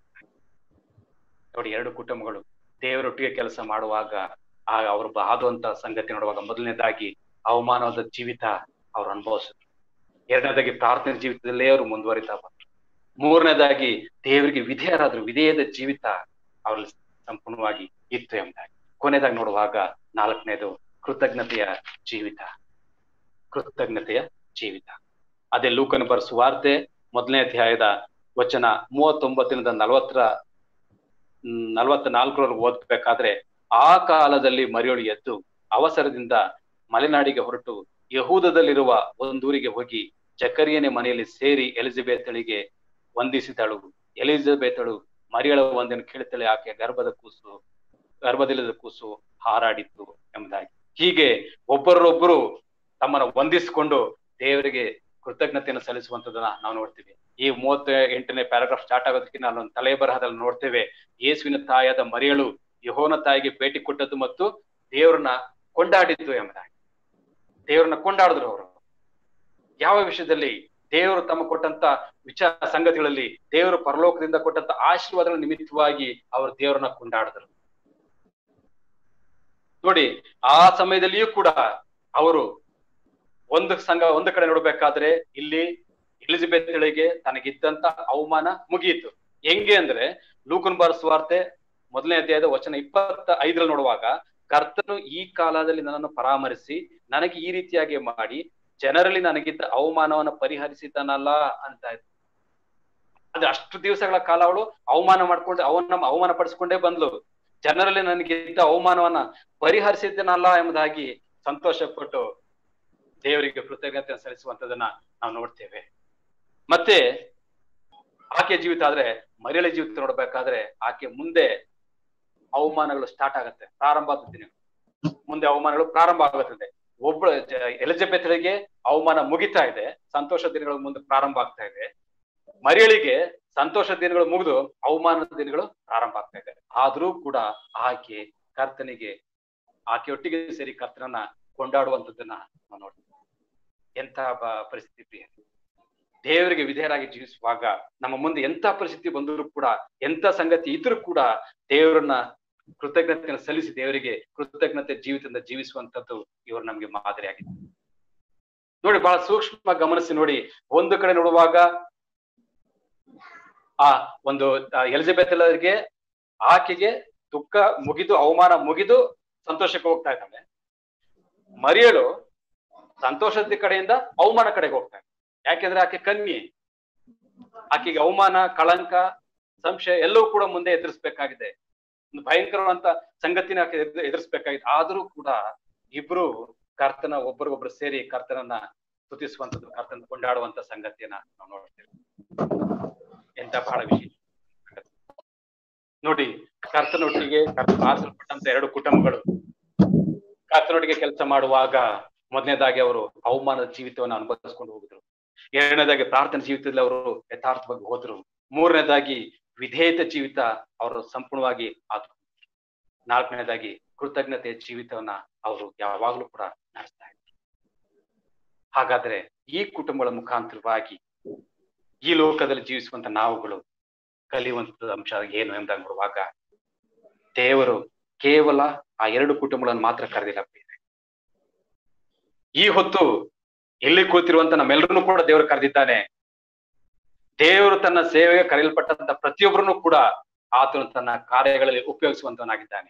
ನೋಡಿ ಎರಡು ಕುಟುಂಬಗಳು ದೇವರೊಟ್ಟಿಗೆ ಕೆಲಸ ಮಾಡುವಾಗ ಆ ಅವ್ರು ಆದುವಂತ ಸಂಗತಿ ನೋಡುವಾಗ ಮೊದಲನೇದಾಗಿ ಅವಮಾನವಾದ ಜೀವಿತ ಅವ್ರು ಅನುಭವಿಸಿದ್ರು ಎರಡನೇದಾಗಿ ಪ್ರಾರ್ಥನೆ ಜೀವಿತದಲ್ಲೇ ಅವರು ಮುಂದುವರಿತಾ ಬಂದ್ರು ಮೂರನೇದಾಗಿ ದೇವರಿಗೆ ವಿಧೇಯರಾದ್ರು ವಿಧೇಯದ ಜೀವಿತ ಅವ್ರಲ್ಲಿ ಸಂಪೂರ್ಣವಾಗಿ ಇತ್ತು ಎಂಬುದಾಗಿ ಕೊನೆಯದಾಗಿ ನೋಡುವಾಗ ನಾಲ್ಕನೇದು ಕೃತಜ್ಞತೆಯ ಜೀವಿತ ಕೃತಜ್ಞತೆಯ ಜೀವಿತ ಅದೇ ಲೂಕನ ಬರ್ ಸುವಾರ್ತೆ ಮೊದಲನೇ ಅಧ್ಯಾಯದ ವಚನ ಮೂವತ್ತೊಂಬತ್ತರಿಂದ ನಲವತ್ತರ ನಲವತ್ತ ನಾಲ್ಕರವರೆಗೆ ಓದ್ಬೇಕಾದ್ರೆ ಆ ಕಾಲದಲ್ಲಿ ಮರಿಯೋಳು ಎದ್ದು ಅವಸರದಿಂದ ಮಲೆನಾಡಿಗೆ ಹೊರಟು ಯಹೂದದಲ್ಲಿರುವ ಒಂದೂರಿಗೆ ಹೋಗಿ ಚಕರಿಯನೆ ಮನೆಯಲ್ಲಿ ಸೇರಿ ಎಲಿಜಬೆತಳಿಗೆ ವಂದಿಸಿದಳು ಎಲಿಜಬೆತಳು ಮರಿಯಳ ಒಂದನ್ನು ಕೇಳುತ್ತಲೇ ಆಕೆ ಗರ್ಭದ ಕೂಸು ಗರ್ಭದಿಲ್ಲದ ಕೂಸು ಹಾರಾಡಿತ್ತು ಎಂಬುದಾಗಿ ಹೀಗೆ ಒಬ್ಬರೊಬ್ಬರು ತಮ್ಮನ್ನು ವಂದಿಸಿಕೊಂಡು ದೇವರಿಗೆ ಕೃತಜ್ಞತೆಯನ್ನು ಸಲ್ಲಿಸುವಂತದನ್ನ ನಾವು ನೋಡ್ತೀವಿ ಈ ಮೂವತ್ತ ಎಂಟನೇ ಪ್ಯಾರಾಗ್ರಾಫ್ ಸ್ಟಾರ್ಟ್ ಆಗೋದಕ್ಕಿಂತ ಅಲ್ಲೊಂದು ತಲೆ ಬರಹದಲ್ಲಿ ನೋಡ್ತೇವೆ ಯೇಸುವಿನ ತಾಯಾದ ಮರಿಯಳು ಯಹೋನ ತಾಯಿಗೆ ಭೇಟಿ ಕೊಟ್ಟದ್ದು ಮತ್ತು ದೇವ್ರನ್ನ ಕೊಂಡಾಡಿದ್ದು ಎಂಬುದಾಗಿ ದೇವ್ರನ್ನ ಕೊಂಡಾಡಿದ್ರು ಅವರು ಯಾವ ವಿಷಯದಲ್ಲಿ ದೇವರು ತಮ್ಮ ಕೊಟ್ಟಂತ ವಿಚಾರ ಸಂಗತಿಗಳಲ್ಲಿ ದೇವರು ಪರಲೋಕದಿಂದ ಕೊಟ್ಟಂತ ಆಶೀರ್ವಾದಗಳ ನಿಮಿತ್ತವಾಗಿ ಅವರು ದೇವರನ್ನ ಕೊಂಡಾಡಿದ್ರು ನೋಡಿ ಆ ಸಮಯದಲ್ಲಿಯೂ ಕೂಡ ಅವರು ಒಂದು ಸಂಘ ಒಂದು ಕಡೆ ನೋಡ್ಬೇಕಾದ್ರೆ ಇಲ್ಲಿ ಎಲಿಜಬೆತ್ಗಳಿಗೆ ತನಗಿದ್ದಂತ ಅವಮಾನ ಮುಗಿಯಿತು ಹೆಂಗೆ ಅಂದ್ರೆ ಲೂಕನ್ ಬಾರ್ ಸ್ವಾರ್ತೆ ಮೊದಲನೇ ಅಧ್ಯಾಯದ ವಚನ ಇಪ್ಪತ್ತ ಐದರಲ್ಲಿ ನೋಡುವಾಗ ಕರ್ತನು ಈ ಕಾಲದಲ್ಲಿ ನನ್ನನ್ನು ಪರಾಮರಿಸಿ ನನಗೆ ಈ ರೀತಿಯಾಗಿ ಮಾಡಿ ಜನರಲ್ಲಿ ನನಗಿದ್ದ ಅವಮಾನವನ್ನ ಪರಿಹರಿಸಿದ್ದಾನಲ್ಲ ಅಂತ ಇತ್ತು ಅದ್ರ ಅಷ್ಟು ದಿವಸಗಳ ಕಾಲ ಅವಳು ಅವಮಾನ ಮಾಡ್ಕೊಂಡು ಅವನ ಅವಮಾನ ಪಡಿಸ್ಕೊಂಡೇ ಬಂದ್ಲು ಜನರಲ್ಲಿ ನನಗಿದ್ದ ಅವಮಾನವನ್ನ ಪರಿಹರಿಸಿದ್ದನಲ್ಲ ಎಂಬುದಾಗಿ ಸಂತೋಷ ಪಟ್ಟು ದೇವರಿಗೆ ಕೃತಜ್ಞತೆ ಸಲ್ಲಿಸುವಂತದನ್ನ ನಾವು ನೋಡ್ತೇವೆ ಮತ್ತೆ ಆಕೆ ಜೀವಿತ ಆದ್ರೆ ಮರಿಯಳ ಜೀವಿತ ನೋಡ್ಬೇಕಾದ್ರೆ ಆಕೆ ಮುಂದೆ ಅವಮಾನಗಳು ಸ್ಟಾರ್ಟ್ ಆಗತ್ತೆ ಪ್ರಾರಂಭ ಆಗ್ತದೆ ಮುಂದೆ ಅವಮಾನಗಳು ಪ್ರಾರಂಭ ಆಗುತ್ತದೆ ಒಬ್ಬಳು ಎಲಿಜಬೆತ್ಗಳಿಗೆ ಅವಮಾನ ಮುಗಿತಾ ಇದೆ ಸಂತೋಷ ದಿನಗಳು ಮುಂದೆ ಪ್ರಾರಂಭ ಆಗ್ತಾ ಇದೆ ಮರಿಯಳಿಗೆ ಸಂತೋಷ ದಿನಗಳು ಮುಗಿದು ಅವಮಾನದ ದಿನಗಳು ಪ್ರಾರಂಭ ಆಗ್ತಾ ಇದೆ ಆದ್ರೂ ಕೂಡ ಆಕೆ ಕರ್ತನಿಗೆ ಆಕೆ ಒಟ್ಟಿಗೆ ಸೇರಿ ಕರ್ತನನ್ನ ಕೊಂಡಾಡುವಂತದ್ದನ್ನ ನಾವು ನೋಡ್ತೀವಿ ಎಂತ ಪರಿಸ್ಥಿತಿ ಪ್ರಿಯ ದೇವರಿಗೆ ವಿಧೇಯರಾಗಿ ಜೀವಿಸುವಾಗ ನಮ್ಮ ಮುಂದೆ ಎಂತ ಪರಿಸ್ಥಿತಿ ಬಂದರೂ ಕೂಡ ಎಂತ ಸಂಗತಿ ಇದ್ರೂ ಕೂಡ ದೇವರನ್ನ ಕೃತಜ್ಞತೆಯನ್ನು ಸಲ್ಲಿಸಿ ದೇವರಿಗೆ ಕೃತಜ್ಞತೆ ಜೀವಿತದಿಂದ ಜೀವಿಸುವಂತದ್ದು ಇವರು ನಮ್ಗೆ ಮಾದರಿಯಾಗಿದೆ ನೋಡಿ ಬಹಳ ಸೂಕ್ಷ್ಮ ಗಮನಿಸಿ ನೋಡಿ ಒಂದು ಕಡೆ ನೋಡುವಾಗ ಆ ಒಂದು ಎಲಿಜಬೆತ್ ಅವರಿಗೆ ಆಕೆಗೆ ದುಃಖ ಮುಗಿದು ಅವಮಾನ ಮುಗಿದು ಸಂತೋಷಕ್ಕೆ ಹೋಗ್ತಾ ಇದ್ದಾಳೆ ಮರಿಯಳು ಸಂತೋಷದ ಕಡೆಯಿಂದ ಅವಮಾನ ಕಡೆಗೆ ಹೋಗ್ತಾಳೆ ಯಾಕೆಂದ್ರೆ ಆಕೆ ಕನ್ಯೆ ಆಕೆಗೆ ಅವಮಾನ ಕಳಂಕ ಸಂಶಯ ಎಲ್ಲವೂ ಕೂಡ ಮುಂದೆ ಎದುರಿಸ್ಬೇಕಾಗಿದೆ ಒಂದು ಭಯಂಕರವಂತ ಸಂಗತಿನ ಆಕೆ ಎದುರ್- ಎದುರಿಸ್ಬೇಕಾಗಿದೆ ಆದ್ರೂ ಕೂಡ ಇಬ್ರು ಕರ್ತನ ಒಬ್ಬರಿಗೊಬ್ರು ಸೇರಿ ಕರ್ತನನ್ನ ಸ್ತುತಿಸುವಂತದ್ದು ಕರ್ತನ ಕೊಂಡಾಡುವಂತ ಸಂಗತಿಯನ್ನ ನಾವು ನೋಡ್ತೇವೆ ಎಂತ ಬಹಳ ವಿಶೇಷ ನೋಡಿ ಕರ್ತನೊಟ್ಟಿಗೆ ಕರ್ತನ ಆಸಲ್ಪಟ್ಟಂತ ಎರಡು ಕುಟುಂಬಗಳು ಕರ್ತನೊಟ್ಟಿಗೆ ಕೆಲಸ ಮಾಡುವಾಗ ಮೊದಲನೇದಾಗಿ ಅವರು ಅವಮಾನದ ಜೀವಿತವನ್ನು ಅನುಭವಿಸ್ಕೊಂಡು ಹೋಗಿದ್ರು ಎರಡನೇದಾಗಿ ಪ್ರಾರ್ಥನೆ ಜೀವಿತದಲ್ಲಿ ಅವರು ಯಥಾರ್ಥವಾಗಿ ಹೋದ್ರು ಮೂರನೇದಾಗಿ ವಿಧೇಯತ ಜೀವಿತ ಅವರು ಸಂಪೂರ್ಣವಾಗಿ ಆದ್ರು ನಾಲ್ಕನೇದಾಗಿ ಕೃತಜ್ಞತೆಯ ಜೀವಿತವನ್ನ ಅವರು ಯಾವಾಗ್ಲೂ ಕೂಡ ನಡೆಸ್ತಾ ಇದ್ರು ಹಾಗಾದ್ರೆ ಈ ಕುಟುಂಬಗಳ ಮುಖಾಂತರವಾಗಿ ಈ ಲೋಕದಲ್ಲಿ ಜೀವಿಸುವಂತ ನಾವುಗಳು ಕಲಿಯುವಂತ ಅಂಶ ಏನು ಎಂದಾಗ ನೋಡುವಾಗ ದೇವರು ಕೇವಲ ಆ ಎರಡು ಕುಟುಂಬಗಳನ್ನು ಮಾತ್ರ ಕರೆದಿಲ್ಲ ಪ್ರಿಯರೇ. ಈ ಹೊತ್ತು ಇಲ್ಲಿ ಕೂತಿರುವಂತ ನಮ್ಮೆಲ್ಲರನ್ನು ಕೂಡ ದೇವರು ಕರೆದಿದ್ದಾನೆ ದೇವರು ತನ್ನ ಸೇವೆಗೆ ಕರೆಯಲ್ಪಟ್ಟಂತ ಪ್ರತಿಯೊಬ್ಬರನ್ನು ಕೂಡ ಆತನು ತನ್ನ ಕಾರ್ಯಗಳಲ್ಲಿ ಉಪಯೋಗಿಸುವಂತವನಾಗಿದ್ದಾನೆ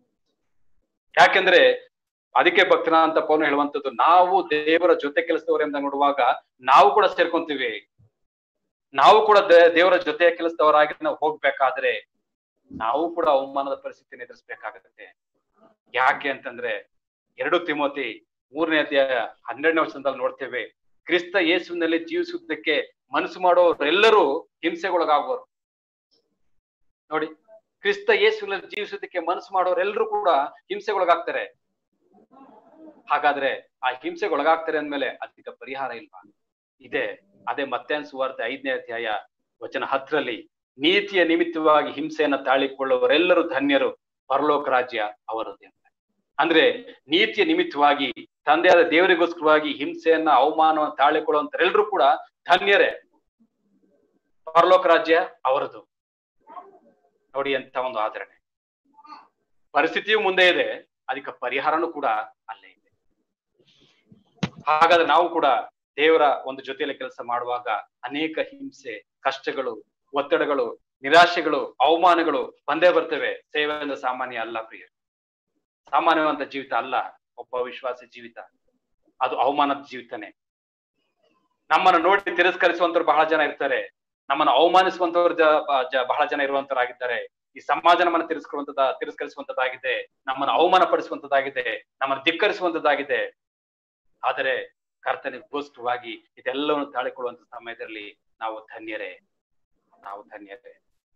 ಯಾಕೆಂದ್ರೆ ಅದಕ್ಕೆ ಭಕ್ತನ ಅಂತ ಪೌನ ಹೇಳುವಂತದ್ದು ನಾವು ದೇವರ ಜೊತೆ ಕೆಲಸದವರು ಎಂದ ನೋಡುವಾಗ ನಾವು ಕೂಡ ಸೇರ್ಕೊಂತೀವಿ ನಾವು ಕೂಡ ದೇ- ದೇವರ ಜೊತೆ ಕೆಲಸದವರಾಗಿ ನಾವು ಹೋಗ್ಬೇಕಾದ್ರೆ ನಾವು ಕೂಡ ಅವಮಾನದ ಪರಿಸ್ಥಿತಿಯನ್ನು ಎದುರಿಸಬೇಕಾಗುತ್ತೆ ಯಾಕೆ ಅಂತಂದ್ರೆ ಎರಡು ತಿಮೋತಿ ಮೂರನೇ ಅಧ್ಯಾಯ ಹನ್ನೆರಡನೇ ವರ್ಷದಲ್ಲಿ ನೋಡ್ತೇವೆ ಕ್ರಿಸ್ತ ಯೇಸುವಿನಲ್ಲಿ ಜೀವಿಸುವುದಕ್ಕೆ ಮನಸ್ಸು ಮಾಡೋರೆಲ್ಲರೂ ಹಿಂಸೆಗೊಳಗಾಗುವರು ನೋಡಿ ಕ್ರಿಸ್ತ ಯೇಸುವಿನಲ್ಲಿ ಜೀವಿಸುವುದಕ್ಕೆ ಮನಸ್ಸು ಮಾಡೋರೆಲ್ಲರೂ ಕೂಡ ಹಿಂಸೆಗೊಳಗಾಗ್ತಾರೆ ಹಾಗಾದ್ರೆ ಆ ಹಿಂಸೆಗೊಳಗಾಗ್ತಾರೆ ಅಂದ್ಮೇಲೆ ಅದಕ್ಕೆ ಪರಿಹಾರ ಇಲ್ವಾ ಇದೆ ಅದೇ ಮತ್ತೆ ಸುವಾರ್ತೆ ಐದನೇ ಅಧ್ಯಾಯ ವಚನ ಹತ್ತರಲ್ಲಿ ನೀತಿಯ ನಿಮಿತ್ತವಾಗಿ ಹಿಂಸೆಯನ್ನ ತಾಳಿಕೊಳ್ಳುವವರೆಲ್ಲರೂ ಧನ್ಯರು ಪರಲೋಕ ರಾಜ್ಯ ಅವರದ್ದು ಅಂತ ಅಂದ್ರೆ ನೀತಿಯ ನಿಮಿತ್ತವಾಗಿ ತಂದೆಯಾದ ದೇವರಿಗೋಸ್ಕರವಾಗಿ ಹಿಂಸೆಯನ್ನ ಅವಮಾನವನ್ನು ತಾಳಿಕೊಳ್ಳುವಂತರೆಲ್ಲರೂ ಕೂಡ ಧನ್ಯರೇ ಪರಲೋಕ ರಾಜ್ಯ ಅವರದು ನೋಡಿ ಅಂತ ಒಂದು ಆಚರಣೆ ಪರಿಸ್ಥಿತಿಯು ಮುಂದೆ ಇದೆ ಅದಕ್ಕೆ ಪರಿಹಾರನೂ ಕೂಡ ಅಲ್ಲೇ ಇದೆ ಹಾಗಾದ್ರೆ ನಾವು ಕೂಡ ದೇವರ ಒಂದು ಜೊತೆಯಲ್ಲಿ ಕೆಲಸ ಮಾಡುವಾಗ ಅನೇಕ ಹಿಂಸೆ ಕಷ್ಟಗಳು ಒತ್ತಡಗಳು ನಿರಾಶೆಗಳು ಅವಮಾನಗಳು ಬಂದೇ ಬರ್ತವೆ ಸೇವೆ ಅಂದ್ರೆ ಸಾಮಾನ್ಯ ಅಲ್ಲ ಪ್ರಿಯ ಸಾಮಾನ್ಯವಂತ ಜೀವಿತ ಅಲ್ಲ ಒಬ್ಬ ವಿಶ್ವಾಸಿ ಜೀವಿತ ಅದು ಅವಮಾನದ ಜೀವಿತನೇ ನಮ್ಮನ್ನು ನೋಡಿ ತಿರಸ್ಕರಿಸುವಂತವ್ರು ಬಹಳ ಜನ ಇರ್ತಾರೆ ನಮ್ಮನ್ನು ಅವಮಾನಿಸುವಂತವ್ರು ಜ- ಬ- ಜ- ಬಹಳ ಜನ ಇರುವಂತರಾಗಿದ್ದಾರೆ ಈ ಸಮಾಜ ನಮ್ಮನ್ನು ತಿರಸ್ಕರುವಂತದ ತಿರಸ್ಕರಿಸುವಂತದ್ದಾಗಿದೆ ನಮ್ಮನ್ನು ಅವಮಾನ ಪಡಿಸುವಂತದ್ದಾಗಿದೆ ನಮ್ಮನ್ನು ಧಿಕ್ಕರಿಸುವಂತದ್ದಾಗಿದೆ ಆದರೆ ಕರ್ತನಿಗೋಸ್ಕರವಾಗಿ ಇದೆಲ್ಲವನ್ನು ತಾಳಿಕೊಳ್ಳುವಂತ ಸಮಯದಲ್ಲಿ ನಾವು ಧನ್ಯರೇ ನಾವು ಧನ್ಯರೇ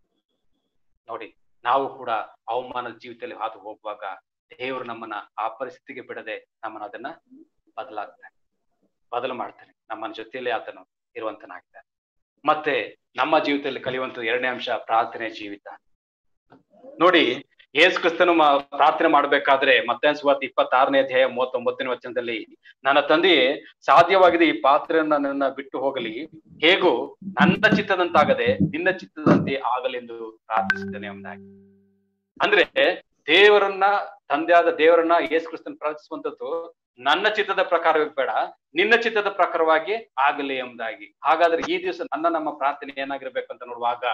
ನೋಡಿ ನಾವು ಕೂಡ ಅವಮಾನದ ಜೀವಿತದಲ್ಲಿ ಹಾದು ಹೋಗುವಾಗ ದೇವರು ನಮ್ಮನ್ನ ಆ ಪರಿಸ್ಥಿತಿಗೆ ಬಿಡದೆ ನಮ್ಮನ್ನ ಅದನ್ನ ಬದಲಾಗ್ತಾನೆ ಬದಲು ಮಾಡ್ತಾನೆ ನಮ್ಮನ್ನ ಜೊತೆಯಲ್ಲೇ ಆತನು ಇರುವಂತನಾಗ್ತಾನೆ ಮತ್ತೆ ನಮ್ಮ ಜೀವಿತದಲ್ಲಿ ಕಲಿಯುವಂತ ಎರಡನೇ ಅಂಶ ಪ್ರಾರ್ಥನೆ ಜೀವಿತ ನೋಡಿ ಯೇಸು ಕ್ರಿಸ್ತನು ಮ- ಪ್ರಾರ್ಥನೆ ಮಾಡ್ಬೇಕಾದ್ರೆ ಮತ್ತೆ ಸುವಾರ್ತೆ ಇಪ್ಪತ್ತಾರನೇ ಅಧ್ಯಾಯ ಮೂವತ್ತೊಂಬತ್ತನೇ ವಚನದಲ್ಲಿ ನನ್ನ ತಂದೆಯೇ ಸಾಧ್ಯವಾಗಿದೆ ಈ ಪಾತ್ರೆಯನ್ನ ನನ್ನ ಬಿಟ್ಟು ಹೋಗಲಿ ಹೇಗೂ ನನ್ನ ಚಿತ್ತದಂತಾಗದೆ ನಿನ್ನ ಚಿತ್ತದಂತೆ ಆಗಲೆಂದು ಪ್ರಾರ್ಥಿಸಿದ್ದೇನೆ ಎಂಬುದಾಗಿ ಅಂದ್ರೆ ದೇವರನ್ನ ತಂದೆಯಾದ ದೇವರನ್ನ ಯೇಸು ಕ್ರಿಸ್ತನ್ ಪ್ರಾರ್ಥಿಸುವಂತದ್ದು ನನ್ನ ಚಿತ್ತದ ಪ್ರಕಾರವಾಗಿ ಬೇಡ ನಿನ್ನ ಚಿತ್ತದ ಪ್ರಕಾರವಾಗಿ ಆಗಲಿ ಎಂಬುದಾಗಿ ಹಾಗಾದ್ರೆ ಈ ದಿವಸ ನನ್ನ ನಮ್ಮ ಪ್ರಾರ್ಥನೆ ಏನಾಗಿರ್ಬೇಕು ಅಂತ ನೋಡುವಾಗ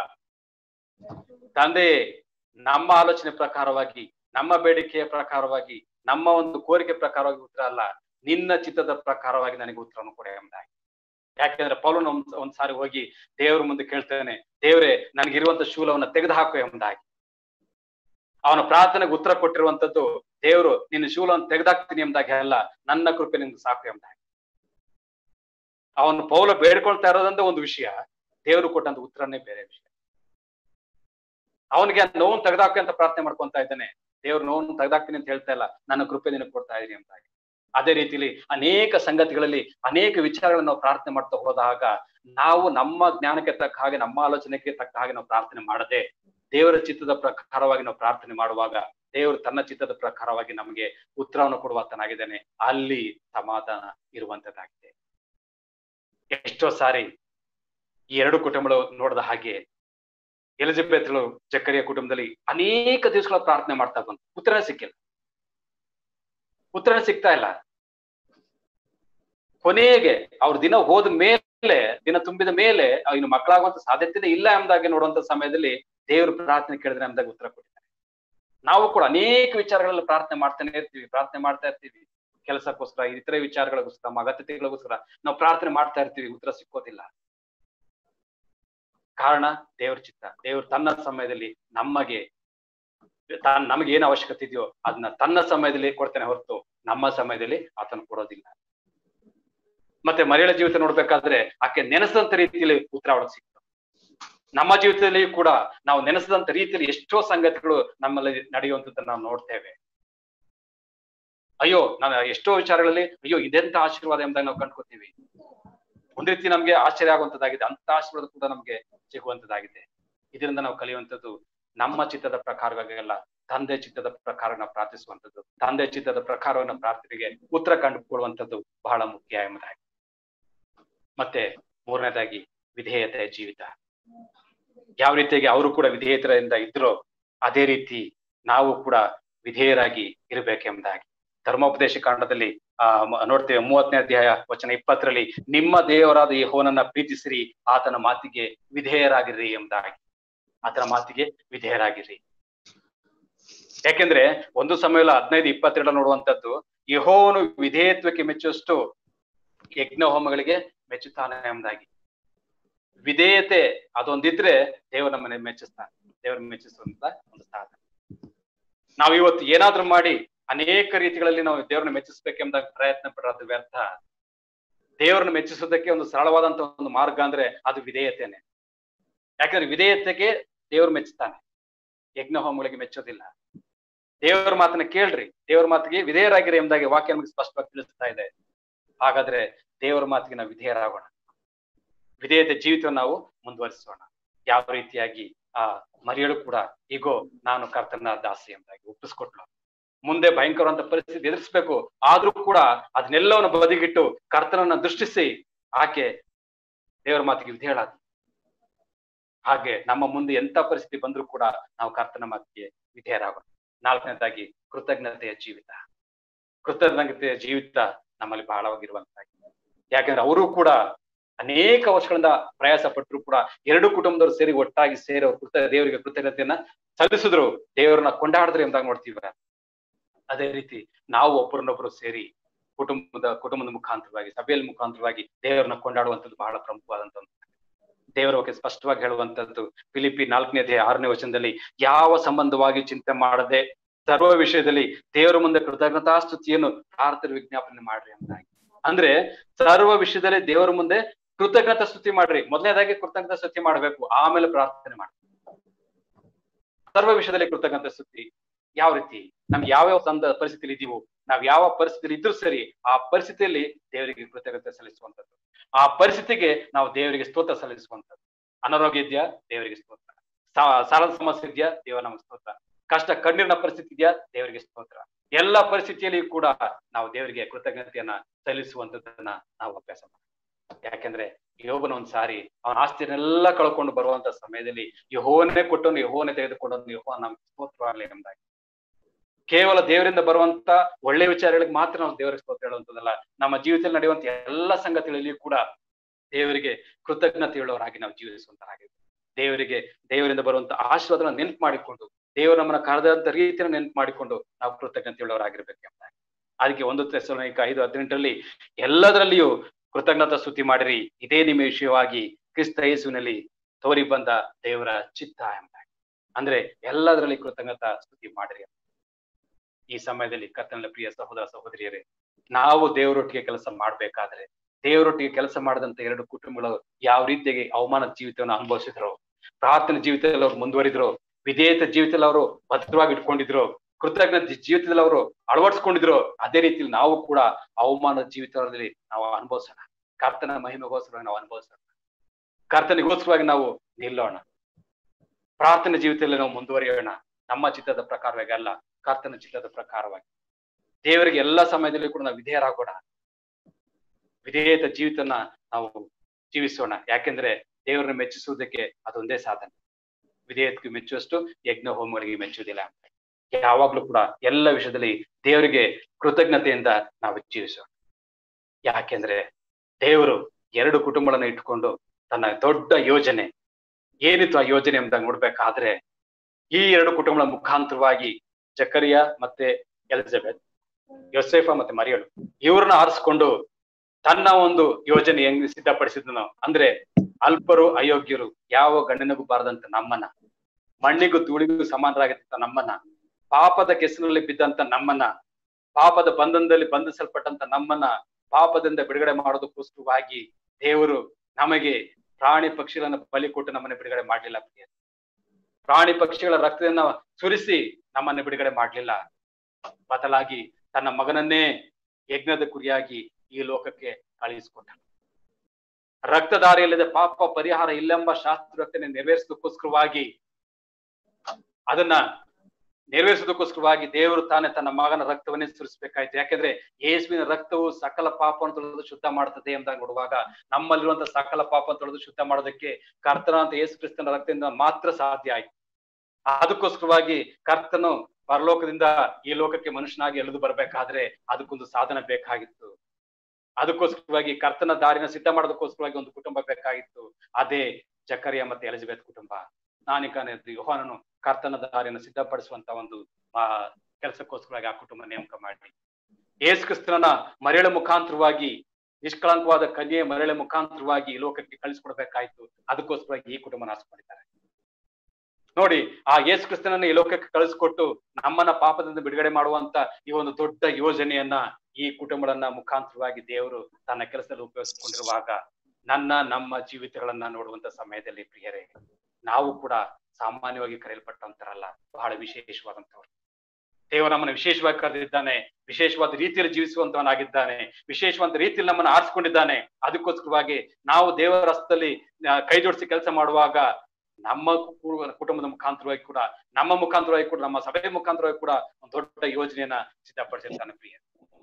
ತಂದೆ ನಮ್ಮ ಆಲೋಚನೆ ಪ್ರಕಾರವಾಗಿ ನಮ್ಮ ಬೇಡಿಕೆಯ ಪ್ರಕಾರವಾಗಿ ನಮ್ಮ ಒಂದು ಕೋರಿಕೆ ಪ್ರಕಾರವಾಗಿ ಉತ್ತರ ಅಲ್ಲ ನಿನ್ನ ಚಿತ್ತದ ಪ್ರಕಾರವಾಗಿ ನನಗೆ ಉತ್ತರವನ್ನು ಕೊಡ ಎಂಬುದಾಗಿ ಯಾಕೆಂದ್ರೆ ಪೌಲನ ಒಂದ್ ಒಂದ್ ಸಾರಿ ಹೋಗಿ ದೇವರ ಮುಂದೆ ಕೇಳ್ತೇನೆ ದೇವರೇ ನನಗಿರುವಂತ ಶೂಲವನ್ನ ತೆಗೆದು ಹಾಕು ಎಂಬುದಾಗಿ ಅವನ ಪ್ರಾರ್ಥನೆಗೆ ಉತ್ತರ ಕೊಟ್ಟಿರುವಂತದ್ದು ದೇವರು ನಿನ್ನ ಶೂಲವನ್ನು ತೆಗೆದಾಕ್ತೀನಿ ಎಂಬುದಾಗಿ ಅಲ್ಲ ನನ್ನ ಕೃಪೆ ನಿಮ್ಗೆ ಸಾಕು ಎಂಬುದಾಗಿ ಅವನು ಪೌಲ ಬೇಡ್ಕೊಳ್ತಾ ಇರೋದಂತ ಒಂದು ವಿಷಯ ದೇವರು ಕೊಟ್ಟಂತ ಉತ್ತರನೇ ಬೇರೆ ವಿಷಯ ಅವನಿಗೆ ನೋವನ್ನು ತೆಗೆದಾಕಿ ಅಂತ ಪ್ರಾರ್ಥನೆ ಮಾಡ್ಕೊಂತ ಇದ್ದಾನೆ ದೇವ್ರು ನೋವನ್ನು ತೆಗೆದಾಕ್ತೀನಿ ಅಂತ ಹೇಳ್ತಾ ಇಲ್ಲ ನನ್ನ ಕೃಪೆ ನಿನಗೆ ಕೊಡ್ತಾ ಇದೀನಿ ಎಂಬುದಾಗಿ ಅದೇ ರೀತಿಲಿ ಅನೇಕ ಸಂಗತಿಗಳಲ್ಲಿ ಅನೇಕ ವಿಚಾರಗಳನ್ನು ನಾವು ಪ್ರಾರ್ಥನೆ ಮಾಡ್ತಾ ಹೋದಾಗ ನಾವು ನಮ್ಮ ಜ್ಞಾನಕ್ಕೆ ತಕ್ಕ ಹಾಗೆ ನಮ್ಮ ಆಲೋಚನೆಗೆ ತಕ್ಕ ಹಾಗೆ ನಾವು ಪ್ರಾರ್ಥನೆ ಮಾಡದೆ ದೇವರ ಚಿತ್ತದ ಪ್ರಕಾರವಾಗಿ ನಾವು ಪ್ರಾರ್ಥನೆ ಮಾಡುವಾಗ ದೇವರು ತನ್ನ ಚಿತ್ತದ ಪ್ರಕಾರವಾಗಿ ನಮಗೆ ಉತ್ತರವನ್ನು ಕೊಡುವಾತನಾಗಿದ್ದಾನೆ ಅಲ್ಲಿ ಸಮಾಧಾನ ಇರುವಂತದ್ದಾಗಿದೆ ಎಷ್ಟೋ ಸಾರಿ ಈ ಎರಡು ಕುಟುಂಬಗಳು ನೋಡಿದ ಹಾಗೆ ಎಲಿಜಬೆತ್ಗಳು ಜಕ್ಕರಿಯ ಕುಟುಂಬದಲ್ಲಿ ಅನೇಕ ದಿವಸಗಳ ಪ್ರಾರ್ಥನೆ ಮಾಡ್ತಾ ಬಂತು ಉತ್ತರನೇ ಸಿಕ್ಕಿಲ್ಲ ಉತ್ತರನೇ ಸಿಗ್ತಾ ಇಲ್ಲ ಕೊನೆಗೆ ಅವ್ರ ದಿನ ಹೋದ ಮೇಲೆ ದಿನ ತುಂಬಿದ ಮೇಲೆ ಇನ್ನು ಮಕ್ಕಳಾಗುವಂತ ಸಾಧ್ಯತೆ ಇಲ್ಲ ಎಂಬುದಾಗಿ ನೋಡುವಂತ ಸಮಯದಲ್ಲಿ ದೇವರು ಪ್ರಾರ್ಥನೆ ಕೇಳಿದ್ರೆ ಎಂಬುದಾಗಿ ಉತ್ತರ ಕೊಟ್ಟಿದ್ದಾರೆ ನಾವು ಕೂಡ ಅನೇಕ ವಿಚಾರಗಳಲ್ಲಿ ಪ್ರಾರ್ಥನೆ ಮಾಡ್ತಾನೆ ಇರ್ತೀವಿ ಪ್ರಾರ್ಥನೆ ಮಾಡ್ತಾ ಇರ್ತೀವಿ ಕೆಲಸಕ್ಕೋಸ್ಕರ ಇತರೆ ವಿಚಾರಗಳಿಗೋಸ್ಕರ ನಮ್ಮ ಅಗತ್ಯತೆಗಳಿಗೋಸ್ಕರ ನಾವು ಪ್ರಾರ್ಥನೆ ಮಾಡ್ತಾ ಇರ್ತೀವಿ ಉತ್ತರ ಸಿಕ್ಕೋದಿಲ್ಲ ಕಾರಣ ದೇವ್ರ ಚಿತ್ತ ದೇವ್ರು ತನ್ನ ಸಮಯದಲ್ಲಿ ನಮಗೆ ತಾನ್ ನಮಗೆ ಏನ್ ಅವಶ್ಯಕತೆ ಇದೆಯೋ ಅದನ್ನ ತನ್ನ ಸಮಯದಲ್ಲಿ ಕೊಡ್ತಾನೆ ಹೊರತು ನಮ್ಮ ಸಮಯದಲ್ಲಿ ಆತನು ಕೊಡೋದಿಲ್ಲ ಮತ್ತೆ ಮರಿಯಳ ಜೀವಿತ ನೋಡ್ಬೇಕಾದ್ರೆ ಆಕೆ ನೆನೆಸಿದಂತ ರೀತಿಯಲ್ಲಿ ಉತ್ತರ ಅವಳಿಗೆ ಸಿಕ್ತು ನಮ್ಮ ಜೀವಿತದಲ್ಲಿ ಕೂಡ ನಾವು ನೆನೆಸಿದಂತ ರೀತಿಯಲ್ಲಿ ಎಷ್ಟೋ ಸಂಗತಿಗಳು ನಮ್ಮಲ್ಲಿ ನಡೆಯುವಂಥದ್ದನ್ನ ನಾವು ನೋಡ್ತೇವೆ ಅಯ್ಯೋ ನಾನು ಎಷ್ಟೋ ವಿಚಾರಗಳಲ್ಲಿ ಅಯ್ಯೋ ಇದೆಂತ ಆಶೀರ್ವಾದ ಎಂಬುದಾಗಿ ನಾವು ಕಂಡ್ಕೋತೀವಿ ಒಂದ್ ರೀತಿ ನಮ್ಗೆ ಆಶ್ಚರ್ಯ ಆಗುವಂತದ್ದಾಗಿದೆ ಅಂತ ಆಶೀರ್ವಾದ ಕೂಡ ನಮ್ಗೆ ಸಿಗುವಂತದ್ದಾಗಿದೆ ಇದರಿಂದ ನಾವು ಕಲಿಯುವಂಥದ್ದು ನಮ್ಮ ಚಿತ್ತದ ಪ್ರಕಾರವಾಗಲ್ಲ ತಂದೆ ಚಿತ್ತದ ಪ್ರಕಾರ ನಾವು ಪ್ರಾರ್ಥಿಸುವಂಥದ್ದು ತಂದೆ ಚಿತ್ತದ ಪ್ರಕಾರವನ್ನ ಪ್ರಾರ್ಥನೆಗೆ ಉತ್ತರ ಕಂಡುಕೊಳ್ಳುವಂಥದ್ದು ಬಹಳ ಮುಖ್ಯ ಎಂಬುದಾಗಿ ಮತ್ತೆ ಮೂರನೇದಾಗಿ ವಿಧೇಯತೆ ಜೀವಿತ ಯಾವ ರೀತಿಯಾಗಿ ಅವರು ಕೂಡ ವಿಧೇಯತೆಯಿಂದ ಇದ್ರೋ ಅದೇ ರೀತಿ ನಾವು ಕೂಡ ವಿಧೇಯರಾಗಿ ಇರಬೇಕೆಂಬುದಾಗಿ ಧರ್ಮೋಪದೇಶ ಕಾಂಡದಲ್ಲಿ ಆ ನೋಡ್ತೇವೆ ಮೂವತ್ತನೇ ಅಧ್ಯಾಯ ವಚನ ಇಪ್ಪತ್ತರಲ್ಲಿ ನಿಮ್ಮ ದೇವರಾದ ಈ ಹೋನನ್ನ ಪ್ರೀತಿಸಿರಿ ಆತನ ಮಾತಿಗೆ ವಿಧೇಯರಾಗಿರ್ರಿ ಎಂಬುದಾಗಿ ಆತನ ಮಾತಿಗೆ ವಿಧೇಯರಾಗಿರ್ರಿ ಯಾಕೆಂದ್ರೆ ಒಂದು ಸಮಯ ಹದಿನೈದು ಇಪ್ಪತ್ತೆರಡು ನೋಡುವಂತದ್ದು ಯಹೋವನು ವಿಧೇಯತ್ವಕ್ಕೆ ಮೆಚ್ಚುವಷ್ಟು ಯಜ್ಞ ಹೋಮಗಳಿಗೆ ಮೆಚ್ಚುತ್ತಾನೆ ಎಂಬುದಾಗಿ ವಿಧೇಯತೆ ಅದೊಂದಿದ್ರೆ ದೇವರ ನಮ್ಮನೆ ಮೆಚ್ಚಿಸ್ತಾನೆ ದೇವರ ಮೆಚ್ಚಿಸುವಂತ ಒಂದು ಸಾಧನ ನಾವು ಇವತ್ತು ಏನಾದ್ರೂ ಮಾಡಿ ಅನೇಕ ರೀತಿಗಳಲ್ಲಿ ನಾವು ದೇವರನ್ನ ಮೆಚ್ಚಿಸ್ಬೇಕೆಂಬ ಪ್ರಯತ್ನ ಪಡೋದು ವ್ಯರ್ಥ ದೇವರನ್ನ ಮೆಚ್ಚಿಸೋದಕ್ಕೆ ಒಂದು ಸರಳವಾದಂತ ಒಂದು ಮಾರ್ಗ ಅಂದ್ರೆ ಅದು ವಿಧೇಯತೆನೆ ಯಾಕಂದ್ರೆ ವಿಧೇಯತೆಗೆ ದೇವರು ಮೆಚ್ಚುತ್ತಾನೆ ಯಜ್ಞ ಹೋಮಗಳಿಗೆ ಮೆಚ್ಚೋದಿಲ್ಲ ದೇವರ ಮಾತನ್ನ ಕೇಳ್ರಿ ದೇವರ ಮಾತಿಗೆ ವಿಧೇಯರಾಗಿರಿ ಎಂಬುದಾಗಿ ವಾಕ್ಯ ನಮಗೆ ಸ್ಪಷ್ಟವಾಗಿ ತಿಳಿಸ್ತಾ ಇದೆ ಹಾಗಾದ್ರೆ ದೇವರ ಮಾತಿಗೆ ನಾವು ವಿಧೇಯರಾಗೋಣ ವಿಧೇಯತೆ ಜೀವಿತವನ್ನು ನಾವು ಮುಂದುವರಿಸೋಣ ಯಾವ ರೀತಿಯಾಗಿ ಆ ಮರಿಯಳು ಕೂಡ ಈಗೋ ನಾನು ಕರ್ತನ ದಾಸಿ ಎಂಬುದಾಗಿ ಒಪ್ಪಿಸ್ಕೊಟ್ಲು ಮುಂದೆ ಭಯಂಕರವಂತ ಪರಿಸ್ಥಿತಿ ಎದುರಿಸ್ಬೇಕು ಆದ್ರೂ ಕೂಡ ಅದನ್ನೆಲ್ಲವನ್ನು ಬದಿಗಿಟ್ಟು ಕರ್ತನನ್ನ ದೃಷ್ಟಿಸಿ ಆಕೆ ದೇವರ ಮಾತಿಗೆ ವಿಧೇಯಳಾದ ಹಾಗೆ ನಮ್ಮ ಮುಂದೆ ಎಂತ ಪರಿಸ್ಥಿತಿ ಬಂದ್ರೂ ಕೂಡ ನಾವು ಕರ್ತನ ಮಾತಿಗೆ ವಿಧೇಯರಾಗೋಣ ನಾಲ್ಕನೇದಾಗಿ ಕೃತಜ್ಞತೆಯ ಜೀವಿತ ಕೃತಜ್ಞತೆಯ ಜೀವಿತ ನಮ್ಮಲ್ಲಿ ಬಹಳವಾಗಿರುವಂತಾಗಿದೆ ಯಾಕಂದ್ರೆ ಅವರು ಕೂಡ ಅನೇಕ ವರ್ಷಗಳಿಂದ ಪ್ರಯಾಸ ಪಟ್ಟರು ಕೂಡ ಎರಡು ಕುಟುಂಬದವರು ಸೇರಿ ಒಟ್ಟಾಗಿ ಸೇರಿ ಅವ್ರ ಕೃತ ದೇವರಿಗೆ ಕೃತಜ್ಞತೆಯನ್ನ ಸಲ್ಲಿಸಿದ್ರು ದೇವರನ್ನ ಕೊಂಡಾಡಿದ್ರು ಎಂದಾಗ ನೋಡ್ತೀವ ಅದೇ ರೀತಿ ನಾವು ಒಬ್ಬರನ್ನೊಬ್ರು ಸೇರಿ ಕುಟುಂಬದ ಕುಟುಂಬದ ಮುಖಾಂತರವಾಗಿ ಸಭೆಯಲ್ಲಿ ಮುಖಾಂತರವಾಗಿ ದೇವರನ್ನ ಕೊಂಡಾಡುವಂಥದ್ದು ಬಹಳ ಪ್ರಮುಖವಾದಂತ ದೇವರ ಬಗ್ಗೆ ಸ್ಪಷ್ಟವಾಗಿ ಹೇಳುವಂತದ್ದು ಫಿಲಿಪಿ ನಾಲ್ಕನೇ ಅಧ್ಯಾಯ ಆರನೇ ವಚನದಲ್ಲಿ ಯಾವ ಸಂಬಂಧವಾಗಿ ಚಿಂತೆ ಮಾಡದೆ ಸರ್ವ ವಿಷಯದಲ್ಲಿ ದೇವರ ಮುಂದೆ ಕೃತಜ್ಞತಾ ಸ್ತುತಿಯನ್ನು ಪ್ರಾರ್ಥನೆ ವಿಜ್ಞಾಪನೆ ಮಾಡ್ರಿ ಎಂಬುದಾಗಿ ಅಂದ್ರೆ ಸರ್ವ ವಿಷಯದಲ್ಲಿ ದೇವರ ಮುಂದೆ ಕೃತಜ್ಞತಾ ಸ್ತುತಿ ಮಾಡ್ರಿ ಮೊದಲನೇದಾಗಿ ಕೃತಜ್ಞತಾ ಸ್ತುತಿ ಮಾಡ್ಬೇಕು ಆಮೇಲೆ ಪ್ರಾರ್ಥನೆ ಮಾಡಿ ಸರ್ವ ವಿಷಯದಲ್ಲಿ ಕೃತಜ್ಞತಾ ಸ್ತುತಿ ಯಾವ ರೀತಿ ನಮ್ಗೆ ಯಾವ್ಯಾವ ಸಂದ ಪರಿಸ್ಥಿತಿಲಿ ಇದೀವೋ ನಾವ್ ಯಾವ ಪರಿಸ್ಥಿತಿಲಿ ಇದ್ರೂ ಸರಿ ಆ ಪರಿಸ್ಥಿತಿಯಲ್ಲಿ ದೇವರಿಗೆ ಕೃತಜ್ಞತೆ ಸಲ್ಲಿಸುವಂತದ್ದು ಆ ಪರಿಸ್ಥಿತಿಗೆ ನಾವು ದೇವರಿಗೆ ಸ್ತೋತ್ರ ಸಲ್ಲಿಸುವಂತದ್ದು ಅನಾರೋಗ್ಯ ಇದೆಯಾ ದೇವರಿಗೆ ಸ್ತೋತ್ರ ಸಾಲದ ಸಮಸ್ಯೆ ಇದೆಯಾ ದೇವರ ನಮಗೆ ಸ್ತೋತ್ರ ಕಷ್ಟ ಕಣ್ಣೀರಿನ ಪರಿಸ್ಥಿತಿ ಇದೆಯಾ ದೇವರಿಗೆ ಸ್ತೋತ್ರ ಎಲ್ಲ ಪರಿಸ್ಥಿತಿಯಲ್ಲಿ ಕೂಡ ನಾವು ದೇವರಿಗೆ ಕೃತಜ್ಞತೆಯನ್ನ ಸಲ್ಲಿಸುವಂತದನ್ನ ನಾವು ಅಭ್ಯಾಸ ಮಾಡ್ತೀವಿ ಯಾಕೆಂದ್ರೆ ಯೋಬನ ಒಂದ್ ಸಾರಿ ಅವನ ಆಸ್ತಿಯನ್ನೆಲ್ಲ ಕಳ್ಕೊಂಡು ಬರುವಂತ ಸಮಯದಲ್ಲಿ ಯಹೋವನ್ನೇ ಕೊಟ್ಟನು ಯಹೋವನ್ನೇ ತೆಗೆದುಕೊಂಡು ಯಹೋ ನಮ್ಗೆ ಸ್ತೋತ್ರವಾಗಲಿ ಎಂಬುದಾಗಿ ಕೇವಲ ದೇವರಿಂದ ಬರುವಂತ ಒಳ್ಳೆ ವಿಚಾರಗಳಿಗೆ ಮಾತ್ರ ನಾವು ದೇವರಿಗೆ ಸ್ತೋತ್ರ ಹೇಳುವಂತದಲ್ಲ ನಮ್ಮ ಜೀವಿತದಲ್ಲಿ ನಡೆಯುವಂತ ಎಲ್ಲ ಸಂಗತಿಗಳಲ್ಲಿ ಕೂಡ ದೇವರಿಗೆ ಕೃತಜ್ಞತೆಯುಳ್ಳವರಾಗಿ ನಾವು ಜೀವಿಸುವಂತರಾಗಿದೆ ದೇವರಿಗೆ ದೇವರಿಂದ ಬರುವಂತ ಆಶೀರ್ವಾದನ ನೆನ್ಪು ಮಾಡಿಕೊಂಡು ದೇವರು ನಮ್ಮನ್ನ ಕರೆದಂತ ರೀತಿಯನ್ನು ನೆನ್ಪು ಮಾಡಿಕೊಂಡು ನಾವು ಕೃತಜ್ಞತೆಯುಳ್ಳವರಾಗಿರ್ಬೇಕು ಎಂಬ ಅದಕ್ಕೆ ಒಂದು ತೆಸಲೋನಿಕ ಐದು ಹದಿನೆಂಟರಲ್ಲಿ ಎಲ್ಲದರಲ್ಲಿಯೂ ಕೃತಜ್ಞತಾ ಸ್ತುತಿ ಮಾಡಿರಿ ಇದೇ ನಿಮ್ಮ ವಿಷಯವಾಗಿ ಕ್ರಿಸ್ತ ಯೇಸುವಿನಲ್ಲಿ ತೋರಿ ಬಂದ ದೇವರ ಚಿತ್ತ ಎಂಬ ಅಂದ್ರೆ ಎಲ್ಲದರಲ್ಲಿ ಕೃತಜ್ಞತಾ ಸ್ತುತಿ ಮಾಡಿರಿ ಈ ಸಮಯದಲ್ಲಿ ಕರ್ತನ ಪ್ರಿಯ ಸಹೋದರ ಸಹೋದರಿಯರೇ ನಾವು ದೇವರೊಟ್ಟಿಗೆ ಕೆಲಸ ಮಾಡ್ಬೇಕಾದ್ರೆ ದೇವರೊಟ್ಟಿಗೆ ಕೆಲಸ ಮಾಡದಂತ ಎರಡು ಕುಟುಂಬಗಳು ಯಾವ ರೀತಿಯಾಗಿ ಅವಮಾನ ಜೀವಿತವನ್ನು ಅನುಭವಿಸಿದ್ರು ಪ್ರಾರ್ಥನೆ ಜೀವಿತದಲ್ಲಿ ಅವ್ರು ಮುಂದುವರಿದ್ರು ವಿಧೇಯತ ಜೀವಿತದಲ್ಲಿ ಅವರು ಭದ್ರವಾಗಿ ಇಟ್ಕೊಂಡಿದ್ರು ಕೃತಜ್ಞತೆ ಜೀವಿತದಲ್ಲಿ ಅವರು ಅಳವಡಿಸ್ಕೊಂಡಿದ್ರು ಅದೇ ರೀತಿಯಲ್ಲಿ ನಾವು ಕೂಡ ಅವಮಾನ ಜೀವಿತದಲ್ಲಿ ನಾವು ಅನುಭವಿಸೋಣ ಕರ್ತನ ಮಹಿಮೆಗೋಸ್ಕರವಾಗಿ ನಾವು ಅನುಭವಿಸೋಣ ಕರ್ತನಿಗೋಸ್ಕರವಾಗಿ ನಾವು ನಿಲ್ಲೋಣ ಪ್ರಾರ್ಥನೆ ಜೀವಿತದಲ್ಲಿ ನಾವು ಮುಂದುವರಿಯೋಣ ನಮ್ಮ ಚಿತ್ತದ ಪ್ರಕಾರವಾಗಿ ಅಲ್ಲ ಕರ್ತನ ಚಿತ್ತದ ಪ್ರಕಾರವಾಗಿ ದೇವರಿಗೆ ಎಲ್ಲ ಸಮಯದಲ್ಲಿ ಕೂಡ ನಾವು ವಿಧೇಯರಾಗೋಣ ವಿಧೇಯತ ಜೀವಿತನ ನಾವು ಜೀವಿಸೋಣ ಯಾಕೆಂದ್ರೆ ದೇವರನ್ನ ಮೆಚ್ಚಿಸುವುದಕ್ಕೆ ಅದೊಂದೇ ಸಾಧನೆ ವಿಧೇಯತೆಗೆ ಮೆಚ್ಚುವಷ್ಟು ಯಜ್ಞ ಹೋಮಗಳಿಗೆ ಮೆಚ್ಚುವುದಿಲ್ಲ ಯಾವಾಗ್ಲೂ ಕೂಡ ಎಲ್ಲ ವಿಷಯದಲ್ಲಿ ದೇವರಿಗೆ ಕೃತಜ್ಞತೆಯಿಂದ ನಾವು ಜೀವಿಸೋಣ ಯಾಕೆಂದ್ರೆ ದೇವರು ಎರಡು ಕುಟುಂಬಗಳನ್ನ ಇಟ್ಕೊಂಡು ತನ್ನ ದೊಡ್ಡ ಯೋಜನೆ ಏನಿತ್ತು ಆ ಯೋಜನೆ ಎಂಬುದಾಗಿ ನೋಡ್ಬೇಕಾದ್ರೆ ಈ ಎರಡು ಕುಟುಂಬಗಳ ಮುಖಾಂತರವಾಗಿ ಜಕರಿಯ ಮತ್ತೆ ಎಲಿಜಬೆತ್ ಯೋಸೇಫ ಮತ್ತೆ ಮರಿಯಳು ಇವ್ರನ್ನ ಆರಿಸ್ಕೊಂಡು ತನ್ನ ಒಂದು ಯೋಜನೆ ಹೆಂಗ್ ಸಿದ್ಧಪಡಿಸಿದ್ನು ಅಂದ್ರೆ ಅಲ್ಪರು ಅಯೋಗ್ಯರು ಯಾವ ಗಂಡನಿಗೂ ಬಾರದಂತ ನಮ್ಮನ್ನ ಮಣ್ಣಿಗೂ ಧೂಳಿಗೂ ಸಮಾನರಾಗಿದ್ದಂತ ನಮ್ಮನ್ನ ಪಾಪದ ಕೆಸರಿನಲ್ಲಿ ಬಿದ್ದಂತ ನಮ್ಮನ್ನ ಪಾಪದ ಬಂಧನದಲ್ಲಿ ಬಂಧಿಸಲ್ಪಟ್ಟಂತ ನಮ್ಮನ್ನ ಪಾಪದಿಂದ ಬಿಡುಗಡೆ ಮಾಡೋದಕ್ಕೋಸ್ಕರವಾಗಿ ದೇವರು ನಮಗೆ ಪ್ರಾಣಿ ಪಕ್ಷಿಗಳನ್ನ ಬಲಿ ಕೊಟ್ಟು ನಮ್ಮನ್ನ ಬಿಡುಗಡೆ ಮಾಡ್ಲಿಲ್ಲ ಪ್ರಿಯರೇ. ಪ್ರಾಣಿ ಪಕ್ಷಿಗಳ ರಕ್ತದಿಂದ ಸುರಿಸಿ ನಮ್ಮನ್ನ ಬಿಡುಗಡೆ ಮಾಡ್ಲಿಲ್ಲ ಬದಲಾಗಿ ತನ್ನ ಮಗನನ್ನೇ ಯಜ್ಞದ ಕುರಿಯಾಗಿ ಈ ಲೋಕಕ್ಕೆ ಕಳುಹಿಸಿಕೊಟ್ಟ ರಕ್ತದಾರಿಯಲ್ಲದೆ ಪಾಪ ಪರಿಹಾರ ಇಲ್ಲೆಂಬ ಶಾಸ್ತ್ರವರ್ತನೆ ನೆರವೇರಿಸೋದಕ್ಕೋಸ್ಕರವಾಗಿ ಅದನ್ನ ನೆರವೇರಿಸೋದಕ್ಕೋಸ್ಕರವಾಗಿ ದೇವರು ತಾನೇ ತನ್ನ ಮಗನ ರಕ್ತವನ್ನೇ ಸುರಿಸಬೇಕಾಯ್ತು ಯಾಕೆಂದ್ರೆ ಯೇಸುವಿನ ರಕ್ತವು ಸಕಲ ಪಾಪವನ್ನು ತೊಳೆದು ಶುದ್ಧ ಮಾಡ್ತದೆ ಎಂದಾಗ ನೋಡುವಾಗ ನಮ್ಮಲ್ಲಿರುವಂತ ಸಕಲ ಪಾಪ ತೊಳೆದು ಶುದ್ಧ ಮಾಡೋದಕ್ಕೆ ಕರ್ತನಾಂತ ಯೇಸು ಕ್ರಿಸ್ತನ ರಕ್ತದಿಂದ ಮಾತ್ರ ಸಾಧ್ಯ ಆಯ್ತು ಅದಕ್ಕೋಸ್ಕರವಾಗಿ ಕರ್ತನು ಪರಲೋಕದಿಂದ ಈ ಲೋಕಕ್ಕೆ ಮನುಷ್ಯನಾಗಿ ಎಳೆದು ಬರ್ಬೇಕಾದ್ರೆ ಅದಕ್ಕೊಂದು ಸಾಧನ ಬೇಕಾಗಿತ್ತು ಅದಕ್ಕೋಸ್ಕರವಾಗಿ ಕರ್ತನ ದಾರಿನ ಸಿದ್ಧ ಮಾಡೋದಕ್ಕೋಸ್ಕರವಾಗಿ ಒಂದು ಕುಟುಂಬ ಬೇಕಾಗಿತ್ತು ಅದೇ ಜಕರಿಯ ಮತ್ತೆ ಎಲಿಜಬೆತ್ ಕುಟುಂಬ ನಾನಿಕನ ಯೋಹಾನನು ಕರ್ತನ ದಾರಿಯನ್ನು ಸಿದ್ಧಪಡಿಸುವಂತ ಒಂದು ಆ ಕೆಲಸಕ್ಕೋಸ್ಕರವಾಗಿ ಆ ಕುಟುಂಬ ನೇಮಕ ಮಾಡಿ ಯೇಸು ಕ್ರಿಸ್ತನ ಮರಳ ಮುಖಾಂತರವಾಗಿ ನಿಷ್ಕಳಂಕವಾದ ಕನ್ಯೆ ಮರಳ ಮುಖಾಂತರವಾಗಿ ಈ ಲೋಕಕ್ಕೆ ಕಳಿಸ್ಕೊಡ್ಬೇಕಾಯ್ತು ಅದಕ್ಕೋಸ್ಕರವಾಗಿ ಈ ಕುಟುಂಬ ನಾಶ ಮಾಡಿದ್ದಾರೆ ನೋಡಿ ಆ ಯೇಸು ಕ್ರಿಸ್ತನನ್ನ ಈ ಲೋಕಕ್ಕೆ ಕಳಿಸ್ಕೊಟ್ಟು ನಮ್ಮನ್ನ ಪಾಪದಿಂದ ಬಿಡುಗಡೆ ಮಾಡುವಂತ ಈ ಒಂದು ದೊಡ್ಡ ಯೋಜನೆಯನ್ನ ಈ ಕುಟುಂಬಗಳನ್ನ ಮುಖಾಂತರವಾಗಿ ದೇವರು ತನ್ನ ಕೆಲಸದಲ್ಲಿ ಉಪಯೋಗಿಸಿಕೊಂಡಿರುವಾಗ ನನ್ನ ನಮ್ಮ ಜೀವಿತಗಳನ್ನ ನೋಡುವಂತ ಸಮಯದಲ್ಲಿ ಪ್ರಿಯರೇ ನಾವು ಕೂಡ ಸಾಮಾನ್ಯವಾಗಿ ಕರೆಯಲ್ಪಟ್ಟಂತರಲ್ಲ ಬಹಳ ವಿಶೇಷವಾದಂತವ್ರು ದೇವರು ನಮ್ಮನ್ನು ವಿಶೇಷವಾಗಿ ಕರೆದಿದ್ದಾನೆ ವಿಶೇಷವಾದ ರೀತಿಯಲ್ಲಿ ಜೀವಿಸುವಂತವನಾಗಿದ್ದಾನೆ ವಿಶೇಷವಾದ ರೀತಿಯಲ್ಲಿ ನಮ್ಮನ್ನು ಆರಿಸಿಕೊಂಡಿದ್ದಾನೆ ಅದಕ್ಕೋಸ್ಕರವಾಗಿ ನಾವು ದೇವರ ರಸ್ತದಲ್ಲಿ ಕೈ ಜೋಡಿಸಿ ಕೆಲಸ ಮಾಡುವಾಗ ನಮ್ಮ ಕು- ಕುಟುಂಬದ ಮುಖಾಂತರವಾಗಿ ಕೂಡ ನಮ್ಮ ಮುಖಾಂತರವಾಗಿ ಕೂಡ ನಮ್ಮ ಸಭೆ ಮುಖಾಂತರವಾಗಿ ಕೂಡ ಒಂದು ದೊಡ್ಡ ಯೋಜನೆಯನ್ನ ಸಿದ್ಧಪಡಿಸಿರ್ತಾನೆ ಪ್ರಿಯ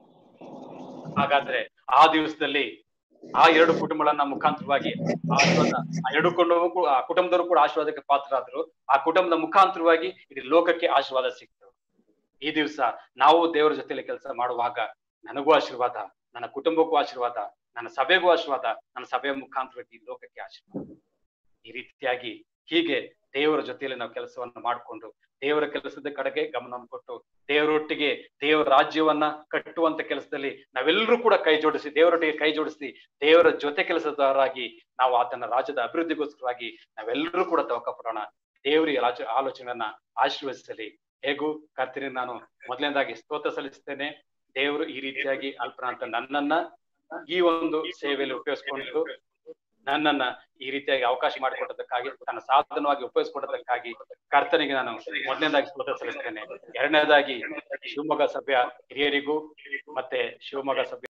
ಹಾಗಾದ್ರೆ ಆ ದಿವಸದಲ್ಲಿ ಆ ಎರಡು ಕುಟುಂಬಗಳನ್ನ ಮುಖಾಂತರವಾಗಿ ಆಶೀರ್ವಾದ ಆ ಎರಡು ಕುಟುಂಬ ಕೂಡ- ಆ ಕುಟುಂಬದವರು ಕೂಡ ಆಶೀರ್ವಾದಕ್ಕೆ ಪಾತ್ರರಾದ್ರು ಆ ಕುಟುಂಬದ ಮುಖಾಂತರವಾಗಿ ಇಡೀ ಲೋಕಕ್ಕೆ ಆಶೀರ್ವಾದ ಸಿಕ್ತು ಈ ದಿವಸ ನಾವು ದೇವರ ಜೊತೆಲಿ ಕೆಲಸ ಮಾಡುವಾಗ ನನಗೂ ಆಶೀರ್ವಾದ ನನ್ನ ಕುಟುಂಬಕ್ಕೂ ಆಶೀರ್ವಾದ ನನ್ನ ಸಭೆಗೂ ಆಶೀರ್ವಾದ ನನ್ನ ಸಭೆಯ ಮುಖಾಂತರವಾಗಿ ಈ ಲೋಕಕ್ಕೆ ಆಶೀರ್ವಾದ ಈ ರೀತಿಯಾಗಿ ಹೀಗೆ ದೇವರ ಜೊತೆಯಲ್ಲಿ ನಾವು ಕೆಲಸವನ್ನ ಮಾಡಿಕೊಂಡು ದೇವರ ಕೆಲಸದ ಕಡೆಗೆ ಗಮನ ಕೊಟ್ಟು ದೇವರೊಟ್ಟಿಗೆ ದೇವರ ರಾಜ್ಯವನ್ನ ಕಟ್ಟುವಂತ ಕೆಲಸದಲ್ಲಿ ನಾವೆಲ್ಲರೂ ಕೂಡ ಕೈ ಜೋಡಿಸಿ ದೇವರೊಟ್ಟಿಗೆ ಕೈ ಜೋಡಿಸಿ ದೇವರ ಜೊತೆ ಕೆಲಸದವರಾಗಿ ನಾವು ಆತನ ರಾಜ್ಯದ ಅಭಿವೃದ್ಧಿಗೋಸ್ಕರವಾಗಿ ನಾವೆಲ್ಲರೂ ಕೂಡ ತವಕ ಪಡೋಣ ದೇವರ ಈ ರಾಜ್ಯ ಆಲೋಚನೆಯನ್ನ ಆಶೀರ್ವದಿಸಲಿ ಹೇಗೂ ಕರ್ತನಿಗೆ ನಾನು ಮೊದಲನೇದಾಗಿ ಸ್ತೋತ್ರ ಸಲ್ಲಿಸ್ತೇನೆ ದೇವರು ಈ ರೀತಿಯಾಗಿ ಅಲ್ಪನ ಅಂತ ನನ್ನನ್ನ ಈ ಒಂದು ಸೇವೆಯಲ್ಲಿ ಉಪಯೋಗಿಸಿಕೊಂಡು ನನ್ನನ್ನ ಈ ರೀತಿಯಾಗಿ ಅವಕಾಶ ಮಾಡಿಕೊಟ್ಟದಕ್ಕಾಗಿ ತನ್ನ ಸಾಧನವಾಗಿ ಉಪಯೋಗಿಸಿಕೊಟ್ಟದಕ್ಕಾಗಿ ಕರ್ತನಿಗೆ ನಾನು ಮೊದಲನೇದಾಗಿ ಸ್ತೋತ್ರ ಸಲ್ಲಿಸ್ತೇನೆ ಎರಡನೇದಾಗಿ ಶಿವಮೊಗ್ಗ ಸಭೆಯ ಹಿರಿಯರಿಗೂ ಮತ್ತೆ ಶಿವಮೊಗ್ಗ ಸಭೆ